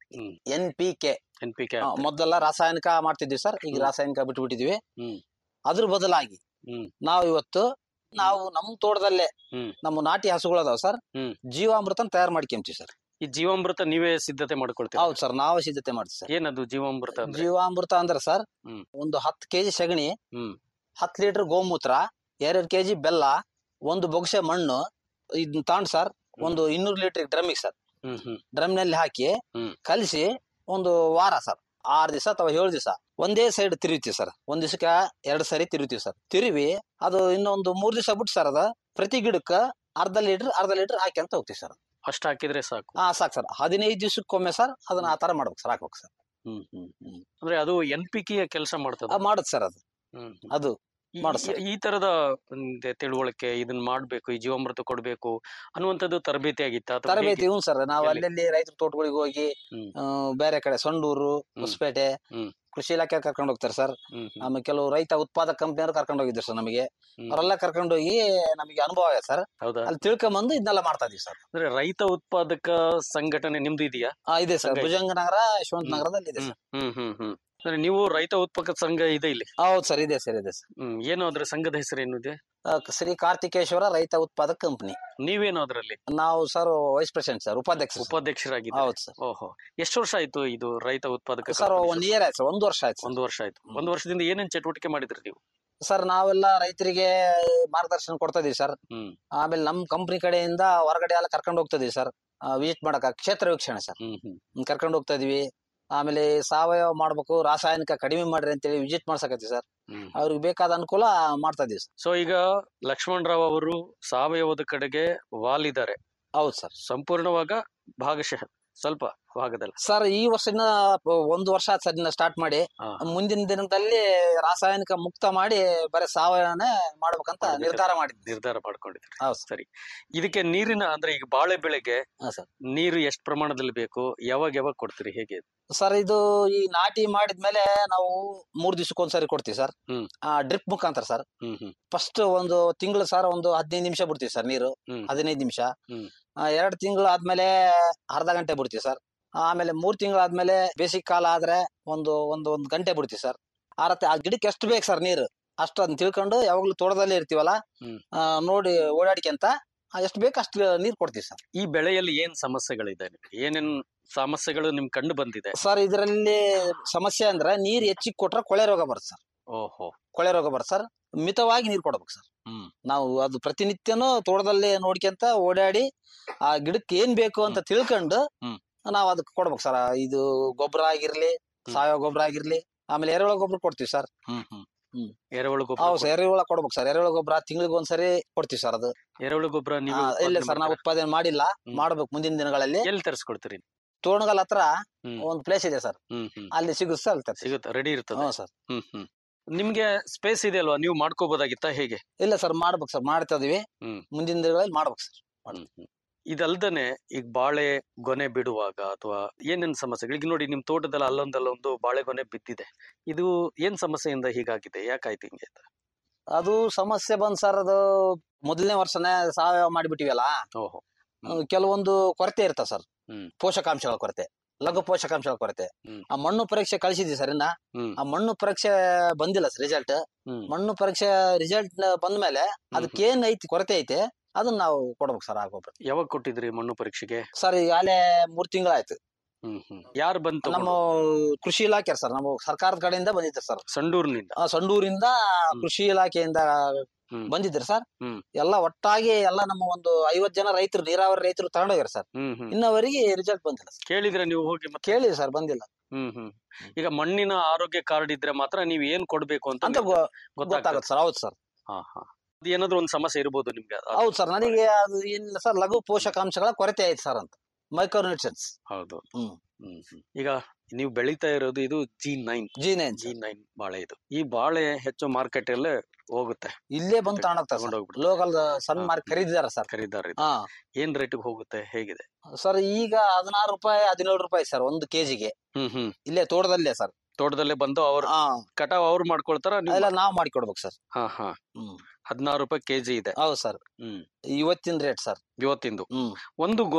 ಹ್ಮ್ N P K N P K ಮೊದಲೆಲ್ಲ ರಾಸಾಯನಿಕ ಮಾಡ್ತಿದ್ವಿ ಸರ್ ಈಗ ಹ್ಮ್. ರಾಸಾಯನಿಕ ಬಿಟ್ಬಿಟ್ಟಿದೀವಿ ಹ್ಮ್ ಅದ್ರ ಬದಲಾಗಿ ಹ್ಮ್ ನಾವು ಇವತ್ತು ನಾವು ನಮ್ಮ ತೋಟದಲ್ಲೇ ಹ್ಮ್. ನಮ್ಮ ನಾಟಿ ಹಸುಗಳು ಅದಾವ ಸರ್ ಹ್ಮ್. ಜೀವಾಮೃತನ ತಯಾರು ಮಾಡ್ಕೊಂತೀವಿ ಸರ್ ಈ ಜೀವಾಮೃತ ನೀವೇ ಸಿದ್ಧತೆ ಮಾಡ್ಕೊಳ್ತೀರಾ ಹೌದು ಸರ್ ನಾವು ಸಿದ್ಧತೆ ಮಾಡ್ತೀವಿ ಸರ್ ಏನದು ಜೀವಾಮೃತ ಅಂದ್ರೆ ಜೀವಾಮೃತ ಅಂದ್ರೆ ಸರ್ ಹ್ಮ್. ಒಂದು ಹತ್ತು ಕೆಜಿ ಸಗಣಿ ಹ್ಮ್ ಹತ್ತು ಲೀಟರ್ ಗೋಮೂತ್ರ ಎರಡು ಕೆಜಿ ಬೆಲ್ಲ ಒಂದು ಬೊಗಸೆ ಮಣ್ಣು ಇದನ್ನ ತಗೊಂಡ್ ಸರ್ ಒಂದು ಇನ್ನೂರು ಲೀಟರ್ ಡ್ರಮ್ಮಿಗೆ ಸರ್ ಹ್ಮ್ ಹ್ಮ್ ಡ್ರಮ್ ನಲ್ಲಿ ಹಾಕಿ ಹ್ಮ್. ಕಲಿಸಿ ಒಂದು ವಾರ ಸರ್ ಆರ್ ದಿವಸ ಅಥವಾ ಏಳು ದಿವಸ ಒಂದೇ ಸೈಡ್ ತಿರುಗ್ತೀವಿ ಸರ್ ಒಂದ್ ದಿವಸಕ್ಕೆ ಎರಡ್ ಸರಿ ತಿರುಗ್ತೀವಿ ಸರ್ ತಿರುವಿ ಅದು ಇನ್ನೊಂದು ಮೂರ್ ದಿವಸ ಬಿಟ್ಟು ಸರ್ ಅದ ಪ್ರತಿ ಗಿಡಕ್ಕ ಅರ್ಧ ಲೀಟರ್ ಅರ್ಧ ಲೀಟರ್ ಹಾಕಿ ಅಂತ ಹೋಗ್ತೀವಿ ಸರ್ ಅಷ್ಟ್ ಹಾಕಿದ್ರೆ ಸಾಕು ಹಾ ಸಾಕು ಸರ್ ಹದಿನೈದು ದಿವಸಕ್ಕೊಮ್ಮೆ ಸರ್ ಅದನ್ನ ಆ ತರ ಮಾಡ್ಬೇಕು ಸರ್ ಹಾಕ್ಬೇಕು ಸರ್ ಹ್ಮ್ ಹ್ಮ್ ಹ್ಮ್ ಅಂದ್ರೆ ಅದು ಎನ್ ಪಿ ಕೆ ಕೆಲಸ ಮಾಡ್ತದ ಆ, ಮಾಡುತ್ತೆ ಸರ್ ಅದು ಹ್ಮ್ ಹ್ಮ್. ಅದು ಈ- ಮಾಡು ಸರ್. ಈ ತರದ ಒಂದು ತಿಳುವಳಿಕೆ ಇದನ್ನ ಮಾಡ್ಬೇಕು ಈ ಜೀವಾಮೃತ ಕೊಡ್ಬೇಕು ಅನ್ನುವಂಥದ್ದು ತರಬೇತಿ ಆಗಿತ್ತ ಅಥವಾ ತರಬೇತಿ ಹೇಗೆ? ಹ್ಞೂ ಸರ್ ನಾವು ಎಲ್ಲಿ? ಅಲ್ಲಲ್ಲಿ ರೈತರ ತೋಟಗಳಿಗೆ ಹೋಗಿ ಹ್ಮ್. ಆ, ಬೇರೆ ಕಡೆ ಸೊಂಡೂರು ಹೊಸಪೇಟೆ ಹ್ಮ್. ಕೃಷಿ ಇಲಾಖೆ ಕರ್ಕೊಂಡು ಹೋಗ್ತಾರೆ ಸರ್ ಹ್ಮ್ ಹ್ಮ್ ಆಮೇಲೆ ಕೆಲವು ರೈತ ಉತ್ಪಾದಕ ಕಂಪನಿಯವರು ಕರ್ಕೊಂಡು ಹೋಗಿದ್ರು ಸರ್ ನಮಗೆ ಹ್ಮ್. ಅವರೆಲ್ಲ ಕರ್ಕೊಂಡು ಹೋಗಿ ನಮಗೆ ಅನುಭವ ಆಗಿದೆ ಸರ್ ಹೌದಾ ಅಲ್ಲಿ ತಿಳ್ಕೊಂಬಂದು ಇದನ್ನೆಲ್ಲ ಮಾಡ್ತಾ ಇದೀವಿ ಸರ್ ಅಂದ್ರೆ ರೈತ ಉತ್ಪಾದಕ ಸಂಘಟನೆ ನಿಮ್ದು ಇದೆಯಾ ಆ, ಇದೆ ಸರ್ ಸಂಘ ಇದೆ. ಭುಜಂಗನಗರ ಯಶವಂತ ಹ್ಮ್. ನಗರದಲ್ಲಿ ಇದೆ ಹ್ಮ್ ಸರ್ ಹ್ಮ್ ಹ್ಮ್ ಹ್ಮ್ ಅಂದ್ರೆ ನೀವು ರೈತ ಉತ್ಪಾದಕ ಸಂಘ ಇದೆ ಇಲ್ಲಿ ಹೌದು ಸರ್ ಇದೆ ಸರ್ ಇದೆ ಸರ್ ಹ್ಮ್ ಏನು ಅದ್ರ ಸಂಘದ ಹೆಸರು ಏನಿದೆ ಆ, ಶ್ರೀ ಕಾರ್ತಿಕೇಶ್ವರ ರೈತ ಉತ್ಪಾದಕ ಕಂಪನಿ ನೀವೇನು ಅದ್ರಲ್ಲಿ ನಾವು ಸರ್ ವೈಸ್ ಪ್ರೆಸಿಡೆಂಟ್ ಸರ್ ಉಪಾಧ್ಯಕ್ಷ ಸರ್. ಉಪಾಧ್ಯಕ್ಷರಾಗಿದ್ದಾರೆ ಹೌದು ಸರ್ ಓಹೋ ಎಷ್ಟು ವರ್ಷ ಆಯ್ತು ಇದು ರೈತ ಉತ್ಪಾದಕ ಸರ್ company ಒನ್ ಶುರು? ಇಯರ್ ಆಯ್ತು ಸರ್ ಒಂದು ವರ್ಷ ಆಯ್ತು ಸರ್. ಒಂದು ವರ್ಷ ಆಯ್ತು ಒಂದು ವರ್ಷದಿಂದ ಏನೇನ್ ಚಟುವಟಿಕೆ ಮಾಡಿದ್ರಿ ನೀವು ಸರ್ ನಾವೆಲ್ಲ ರೈತರಿಗೆ ಮಾರ್ಗದರ್ಶನ ಕೊಡ್ತಾ ಇದೀವಿ ಸರ್ ಹ್ಮ್ ಆಮೇಲೆ ನಮ್ ಕಂಪನಿ ಕಡೆಯಿಂದ ಹೊರಗಡೆ ಎಲ್ಲ ಕರ್ಕೊಂಡು ಹೋಗ್ತಾ ಇದೀವಿ ಸರ್ ವಿಸಿಟ್ ಮಾಡಕ ಕ್ಷೇತ್ರ ವೀಕ್ಷಣೆ ಸರ್ ಹ್ಮ್ ಹ್ಮ್ ಹ್ಮ್, ಕರ್ಕೊಂಡು ಹೋಗ್ತಾ ಇದೀವಿ ಆಮೇಲೆ ಸಾವಯವ ಮಾಡ್ಬೇಕು ರಾಸಾಯನಿಕ ಕಡಿಮೆ ಮಾಡ್ರಿ ಅಂತೇಳಿ ವಿಸಿಟ್ ಮಾಡ್ಸಕತ್ತೀವಿ ಸರ್ ಹ್ಮ್ ಅವ್ರಿಗೆ ಬೇಕಾದ ಅನುಕೂಲ ಮಾಡ್ತಾ ಇದೀವಿ ಸರ್ ಸೊ ಈಗ ಲಕ್ಷ್ಮಣ್ ರಾವ್ ಅವರು ಸಾವಯವದ ಕಡೆಗೆ ವಾಲಿದ್ದಾರೆ ಹೌದು ಸರ್ ಸಂಪೂರ್ಣವಾಗ ಭಾಗಶಃ ಸ್ವಲ್ಪ ಭಾಗದಲ್ಲಿ ಸರ್ ಈ ವರ್ಷದಿಂದ ಒಂದು ವರ್ಷ ಆಯ್ತು ಸರ್ ಇನ್ನ ಸ್ಟಾರ್ಟ್ ಮಾಡಿ ಹಾ. ಮುಂದಿನ ದಿನದಲ್ಲಿ ರಾಸಾಯನಿಕ ಮುಕ್ತ ಮಾಡಿ ಬರೀ ಸಾವಯವನೇ ಮಾಡ್ಬೇಕಂತ ಮಾಡ್ಬೇಕಂತ. ನಿರ್ಧಾರ ಮಾಡಿದ್ವಿ ನಿರ್ಧಾರ ಮಾಡ್ಕೊಂಡಿದ್ರಿ ಹೌದು ಸರ್ ಸರಿ ಇದಕ್ಕೆ ನೀರಿನ ಅಂದ್ರೆ ಈಗ ಬಾಳೆ ಬೆಳೆಗೆ ಹಾ ಸರ್ ನೀರು ಎಷ್ಟು ಪ್ರಮಾಣದಲ್ಲಿ ಬೇಕು ಯಾವಾಗ ಯಾವಾಗ ಕೊಡ್ತೀರಿ ಹೇಗೆ ಸರ್ ಇದು ಈ ನಾಟಿ ಮಾಡಿದ್ಮೇಲೆ ನಾವು ಮೂರ್ ದಿವಸಕ್ಕೊಂದ್ಸರಿ ಕೊಡ್ತೀವಿ ಸರ್ ಹ್ಮ್. ಆ ಡ್ರಿಪ್ ಮುಖಾಂತರ ಸರ್ ಹ್ಮ್ ಹ್ಮ್ ಫಸ್ಟ್ ಒಂದು ತಿಂಗಳು ಸರ್ ಒಂದು ಹದಿನೈದು ನಿಮಿಷ ಬಿಡ್ತೀವಿ ಸರ್ ನೀರು ಹ್ಮ್. ಹದಿನೈದು ನಿಮಿಷ ಹ್ಮ್. ಎರಡು ತಿಂಗಳು ಆದ್ಮೇಲೆ ಅರ್ಧ ಗಂಟೆ ಬಿಡ್ತೀವಿ ಸರ್ ಆಮೇಲೆ ಮೂರ್ ತಿಂಗಳು ಆದ್ಮೇಲೆ ಬೇಸಿಗೆ ಕಾಲ ಆದ್ರೆ ಒಂದು ಒಂದು ಒಂದು ಗಂಟೆ ಬಿಡ್ತೀವಿ ಸರ್ ಆ ರತಿ ಆ ಗಿಡಕ್ಕೆ ಎಷ್ಟು ಬೇಕು ಸರ್ ನೀರು ಅಷ್ಟು ಅದನ್ನ ತಿಳ್ಕೊಂಡು ಯಾವಾಗ್ಲೂ ತೋಟದಲ್ಲೇ ಇರ್ತೀವಲ್ಲ ಹ್ಮ್. ಆ, ನೋಡಿ ಓಡಾಡಿಕೆಂತ ಎಷ್ಟು ಬೇಕು ಅಷ್ಟು ನೀರ್ ಕೊಡ್ತೀವಿ ಸರ್ ಈ ಬೆಳೆಯಲ್ಲಿ ಏನ್ ಸಮಸ್ಯೆಗಳಿದೆ ನಿಮ್ಗೆ ಏನೇನ್ ಸಮಸ್ಯೆಗಳು ನಿಮ್ ಕಂಡು ಬಂದಿದೆ ಸರ್ ಇದರಲ್ಲಿ ಸಮಸ್ಯೆ ಅಂದ್ರೆ ನೀರ್ ಹೆಚ್ಚಿಗೆ ಕೊಟ್ರೆ ಕೊಳೆ ರೋಗ ಬರುತ್ತೆ ಸರ್ ಓಹೋ ಕೊಳೆ ರೋಗ ಬರುತ್ತೆ ಸರ್ ಮಿತವಾಗಿ ನೀರ್ ಕೊಡ್ಬೇಕು ಸರ್ ಹ್ಮ್ ನಾವು ಅದು ಪ್ರತಿನಿತ್ಯನೂ ತೋಟದಲ್ಲಿ ನೋಡ್ಕೊಂತ ಓಡಾಡಿ ಆ ಗಿಡಕ್ಕೆ ಏನ್ ಬೇಕು ಅಂತ ತಿಳ್ಕೊಂಡು ಹ್ಮ್. ನಾವ್ ಅದಕ್ಕೆ ಕೊಡ್ಬೇಕು ಸರ್ ಇದು ಗೊಬ್ಬರ ಆಗಿರ್ಲಿ ಸಾವಯವ ಗೊಬ್ಬರ ಆಗಿರ್ಲಿ ಆಮೇಲೆ ಎರೆಹುಳ ಗೊಬ್ಬರ ಕೊಡ್ತೀವಿ ಸರ್ ಹ್ಮ್ ಹ್ಮ್ ಹ್ಮ್. ಎರೆಹುಳು ಹೌದು ಗೊಬ್ಬರ ಸರ್ ಎರೆಹುಳ ಕೊಡ್ಬೇಕು ಸರ್ ಎರೆಹುಳ ಗೊಬ್ಬರ ತಿಂಗಳಿಗೆ ಒಂದ್ಸರಿ ಕೊಡ್ತೀವಿ ಸರ್ ಅದು ಎರೆಹುಳು ಗೊಬ್ಬರ ನೀವು ಆ, ಇಲ್ಲ ಸರ್ ನಾವು ಉತ್ಪಾದನೆ ಮಾಡಿಲ್ಲ ಹ್ಮ್. ಮಾಡ್ಬೇಕು ಮುಂದಿನ ದಿನಗಳಲ್ಲಿ ಎಲ್ಲಿ ತರಿಸ್ಕೊಡ್ತೀರಿ ತೋಣಗಲ್ ಹತ್ರ ಹ್ಮ್ ಒಂದ್ ಪ್ಲೇಸ್ ಇದೆ ಸರ್ ಹ್ಮ್ ಹ್ಮ್ ಅಲ್ಲಿ ಸಿಗುತ್ತೆ ಸರ್ ಅಲ್ಲಿ ತರ್ತೀವಿ. ಸಿಗುತ್ತೆ ರೆಡಿ ಇರ್ತದೆ ಹ್ಞೂ ಸರ್ ಹ್ಮ್ ಹ್ಮ್ ನಿಮ್ಗೆ ಸ್ಪೇಸ್ ಇದೆ ಅಲ್ವಾ ನೀವು ಮಾಡ್ಕೋಬಹುದಾಗಿತ್ತ ಹೇಗೆ ಇಲ್ಲ ಸರ್ ಮಾಡ್ಬೇಕು ಸರ್ ಮಾಡ್ತಾ ಇದೀವಿ ಹ್ಮ್. ಮುಂದಿನ ದಿನಗಳಲ್ಲಿ ಮಾಡ್ಬೇಕು ಸರ್ ಹ್ಮ್ ಹ್ಮ್. ಇದಲ್ದನೆ ಈಗ ಬಾಳೆ ಗೊನೆ ಬಿಡುವಾಗ ಅಥವಾ ಏನೇನ್ ಸಮಸ್ಯೆಗಳು ಈಗ ನೋಡಿ ನಿಮ್ ತೋಟದಲ್ಲಿ ಅಲ್ಲೊಂದಲ್ಲೊಂದು ಬಾಳೆ ಗೊನೆ ಬಿದ್ದಿದೆ ಇದು ಏನ್ ಸಮಸ್ಯೆಯಿಂದ ಹೀಗಾಗಿದೆ ಯಾಕಾಯ್ತು ಹಿಂಗೆ ಅಂತ? ಅದು ಸಮಸ್ಯೆ ಬಂದ್ ಸರ್ ಅದು ಮೊದಲನೇ ವರ್ಷನೇ ಸಾವಯವ ಮಾಡಿಬಿಟ್ಟಿವಲ್ಲ ಓಹೋ ಅಹ್, ಕೆಲವೊಂದು ಕೊರತೆ ಇರ್ತಾವ ಸರ್ ಹ್ಮ್. ಪೋಷಕಾಂಶಗಳ ಕೊರತೆ ಲಘು ಪೋಷಕಾಂಶಗಳ ಕೊರತೆ ಹ್ಮ್. ಆ ಮಣ್ಣು ಪರೀಕ್ಷೆ ಕಳಿಸಿದ್ವಿ ಸರ್ ಇನ್ನ ಹ್ಮ್ ಆ ಮಣ್ಣು ಪರೀಕ್ಷೆ ಬಂದಿಲ್ಲ ಸರ್ ರಿಸಲ್ಟ್ ಹ್ಮ್ ಮಣ್ಣು ಪರೀಕ್ಷೆ ರಿಸಲ್ಟ್ ಬಂದ್ಮೇಲೆ ಅದಕ್ಕೆ ಏನ್ ಐತಿ ಕೊರತೆ ಐತೆ ಅದನ್ನ ನಾವು ಕೊಡ್ಬೇಕು ಸರ್ ಆ ಗೊಬ್ಬರ ಯಾವಾಗ ಕೊಟ್ಟಿದ್ರಿ ಮಣ್ಣು ಪರೀಕ್ಷೆಗೆ ಸರ್ ಈಗಾಗಲೇ ಮೂರ್ ತಿಂಗಳಾಯ್ತು ಹ್ಮ್ ಹ್ಮ್ ಯಾರು ಬಂತು ನಮ್ಮ ಕೃಷಿ ಇಲಾಖೆ ಸರ್ ನಮ್ಮ ಸರ್ಕಾರದ ಕಡೆಯಿಂದ ಬಂದಿದ್ರು ಸರ್ ಸಂಡೂರಿನಿಂದ ಆ ಸಂಡೂರಿಂದ ಹ್ಮ್. ಕೃಷಿ ಇಲಾಖೆಯಿಂದ ಹ್ಮ್. ಬಂದಿದ್ರು ಸರ್ ಹ್ಮ್. ಎಲ್ಲ ಒಟ್ಟಾಗಿ ಎಲ್ಲ ನಮ್ಮ ಒಂದು ಐವತ್ ಜನ ರೈತರು ನೀರಾವರಿ ರೈತರು ತಗೊಂಡೋಗ್ಯಾರ ಸರ್ ಹ್ಮ್ ಹ್ಮ್ ಇನ್ನವರೆಗೆ ರಿಸಲ್ಟ್ ಬಂದಿಲ್ಲ ಸರ್ ಕೇಳಿದ್ರೆ ನೀವು ಹೋಗಿ ಮತ್ತೆ ಕೇಳಿ ಸರ್ ಬಂದಿಲ್ಲ ಹ್ಮ್ ಹ್ಮ್ ಈಗ ಮಣ್ಣಿನ ಆರೋಗ್ಯ ಕಾರ್ಡ್ ಇದ್ರೆ ಮಾತ್ರ ನೀವ್ ಏನ್ ಕೊಡ್ಬೇಕು ಅಂತ ಅಂತ ನಿಮ್ಗೆ ಗೊ- ಗೊತ್ತಾಗುತ್ತೆ ಗೊತ್ತಾಗುತ್ತೆ ಸರ್ ಹೌದು ಸರ್ ಹಾ ಹಾ ಅದು ಏನಾದ್ರು ಒಂದು ಸಮಸ್ಯೆ ಇರ್ಬೋದು ನಿಮ್ಗೆ ಅದು- ಹೌದು ಸರ್ ನನಗೆ ಅದು ಏನಿಲ್ಲ ಸರ್ ಲಘು ಪೋಷಕಾಂಶಗಳ ಕೊರತೆ ಐತೆ ಸರ್ ಅಂತ ಮೈಕ್ರೋನ್ಯೂಟ್ರಿಯನ್ಸ್ ಹೌದು ಹ್ಮ್. ಹ್ಮ್ ಹ್ಮ್. ಈಗ ನೀವು ಬೆಳೀತಾ ಇರೋದು ಇದು G nine G nine G nine ಬಾಳೆ ಇದು ಈ ಬಾಳೆ ಹೆಚ್ಚು ಮಾರ್ಕೆಟ್ ಅಲ್ಲೇ ಹೋಗುತ್ತೆ ಇಲ್ಲೇ ಬಂದು ತಗೊಂಡೋಗ್ತಾರೆ ಸರ್ ತಗೊಂಡೋಗ್ಬಿಡ್ತಾರೆ. ಲೋಕಲ್ ಸಣ್ಣ ಹಾ. ಮಾರ್ಕ್ ಖರೀದಿದಾರ ಸರ್ ಖರೀದಾರ ಇದು ಹಾ ಏನ್ ರೇಟಿಗೆ ಹೋಗುತ್ತೆ ಹೇಗಿದೆ ಸರ್ ಈಗ ಹದಿನಾರು ರೂಪಾಯಿ ಹದಿನೇಳು ರೂಪಾಯಿ ಸರ್ ಒಂದು ಕೆಜಿಗೆ ಹ್ಮ್ ಹ್ಮ್ ಇಲ್ಲೇ ತೋಟದಲ್ಲೇ ಸರ್ ತೋಟದಲ್ಲೇ ಬಂದು ಅವ್ರ ಹಾ ಕಟಾವ್ ಅವ್ರು ಮಾಡ್ಕೊಳ್ತಾರ ನೀವು ಅದೆಲ್ಲ ನಾವ್ ಮಾಡಿಕೊಡ್ಬೇಕು ಸರ್ ಹಾ ಹಾ ಹ್ಮ್ ಹದಿನಾರು ರೂಪಾಯಿ ಕೆಜಿ ಇದೆ ಹೌದು ಸರ್ ಹ್ಮ್ ಇವತ್ತಿನ ರೇಟ್ ಸರ್ ಇವತ್ತಿಂದು ಹ್ಮ್ ಒಂದು ಗೊನೆ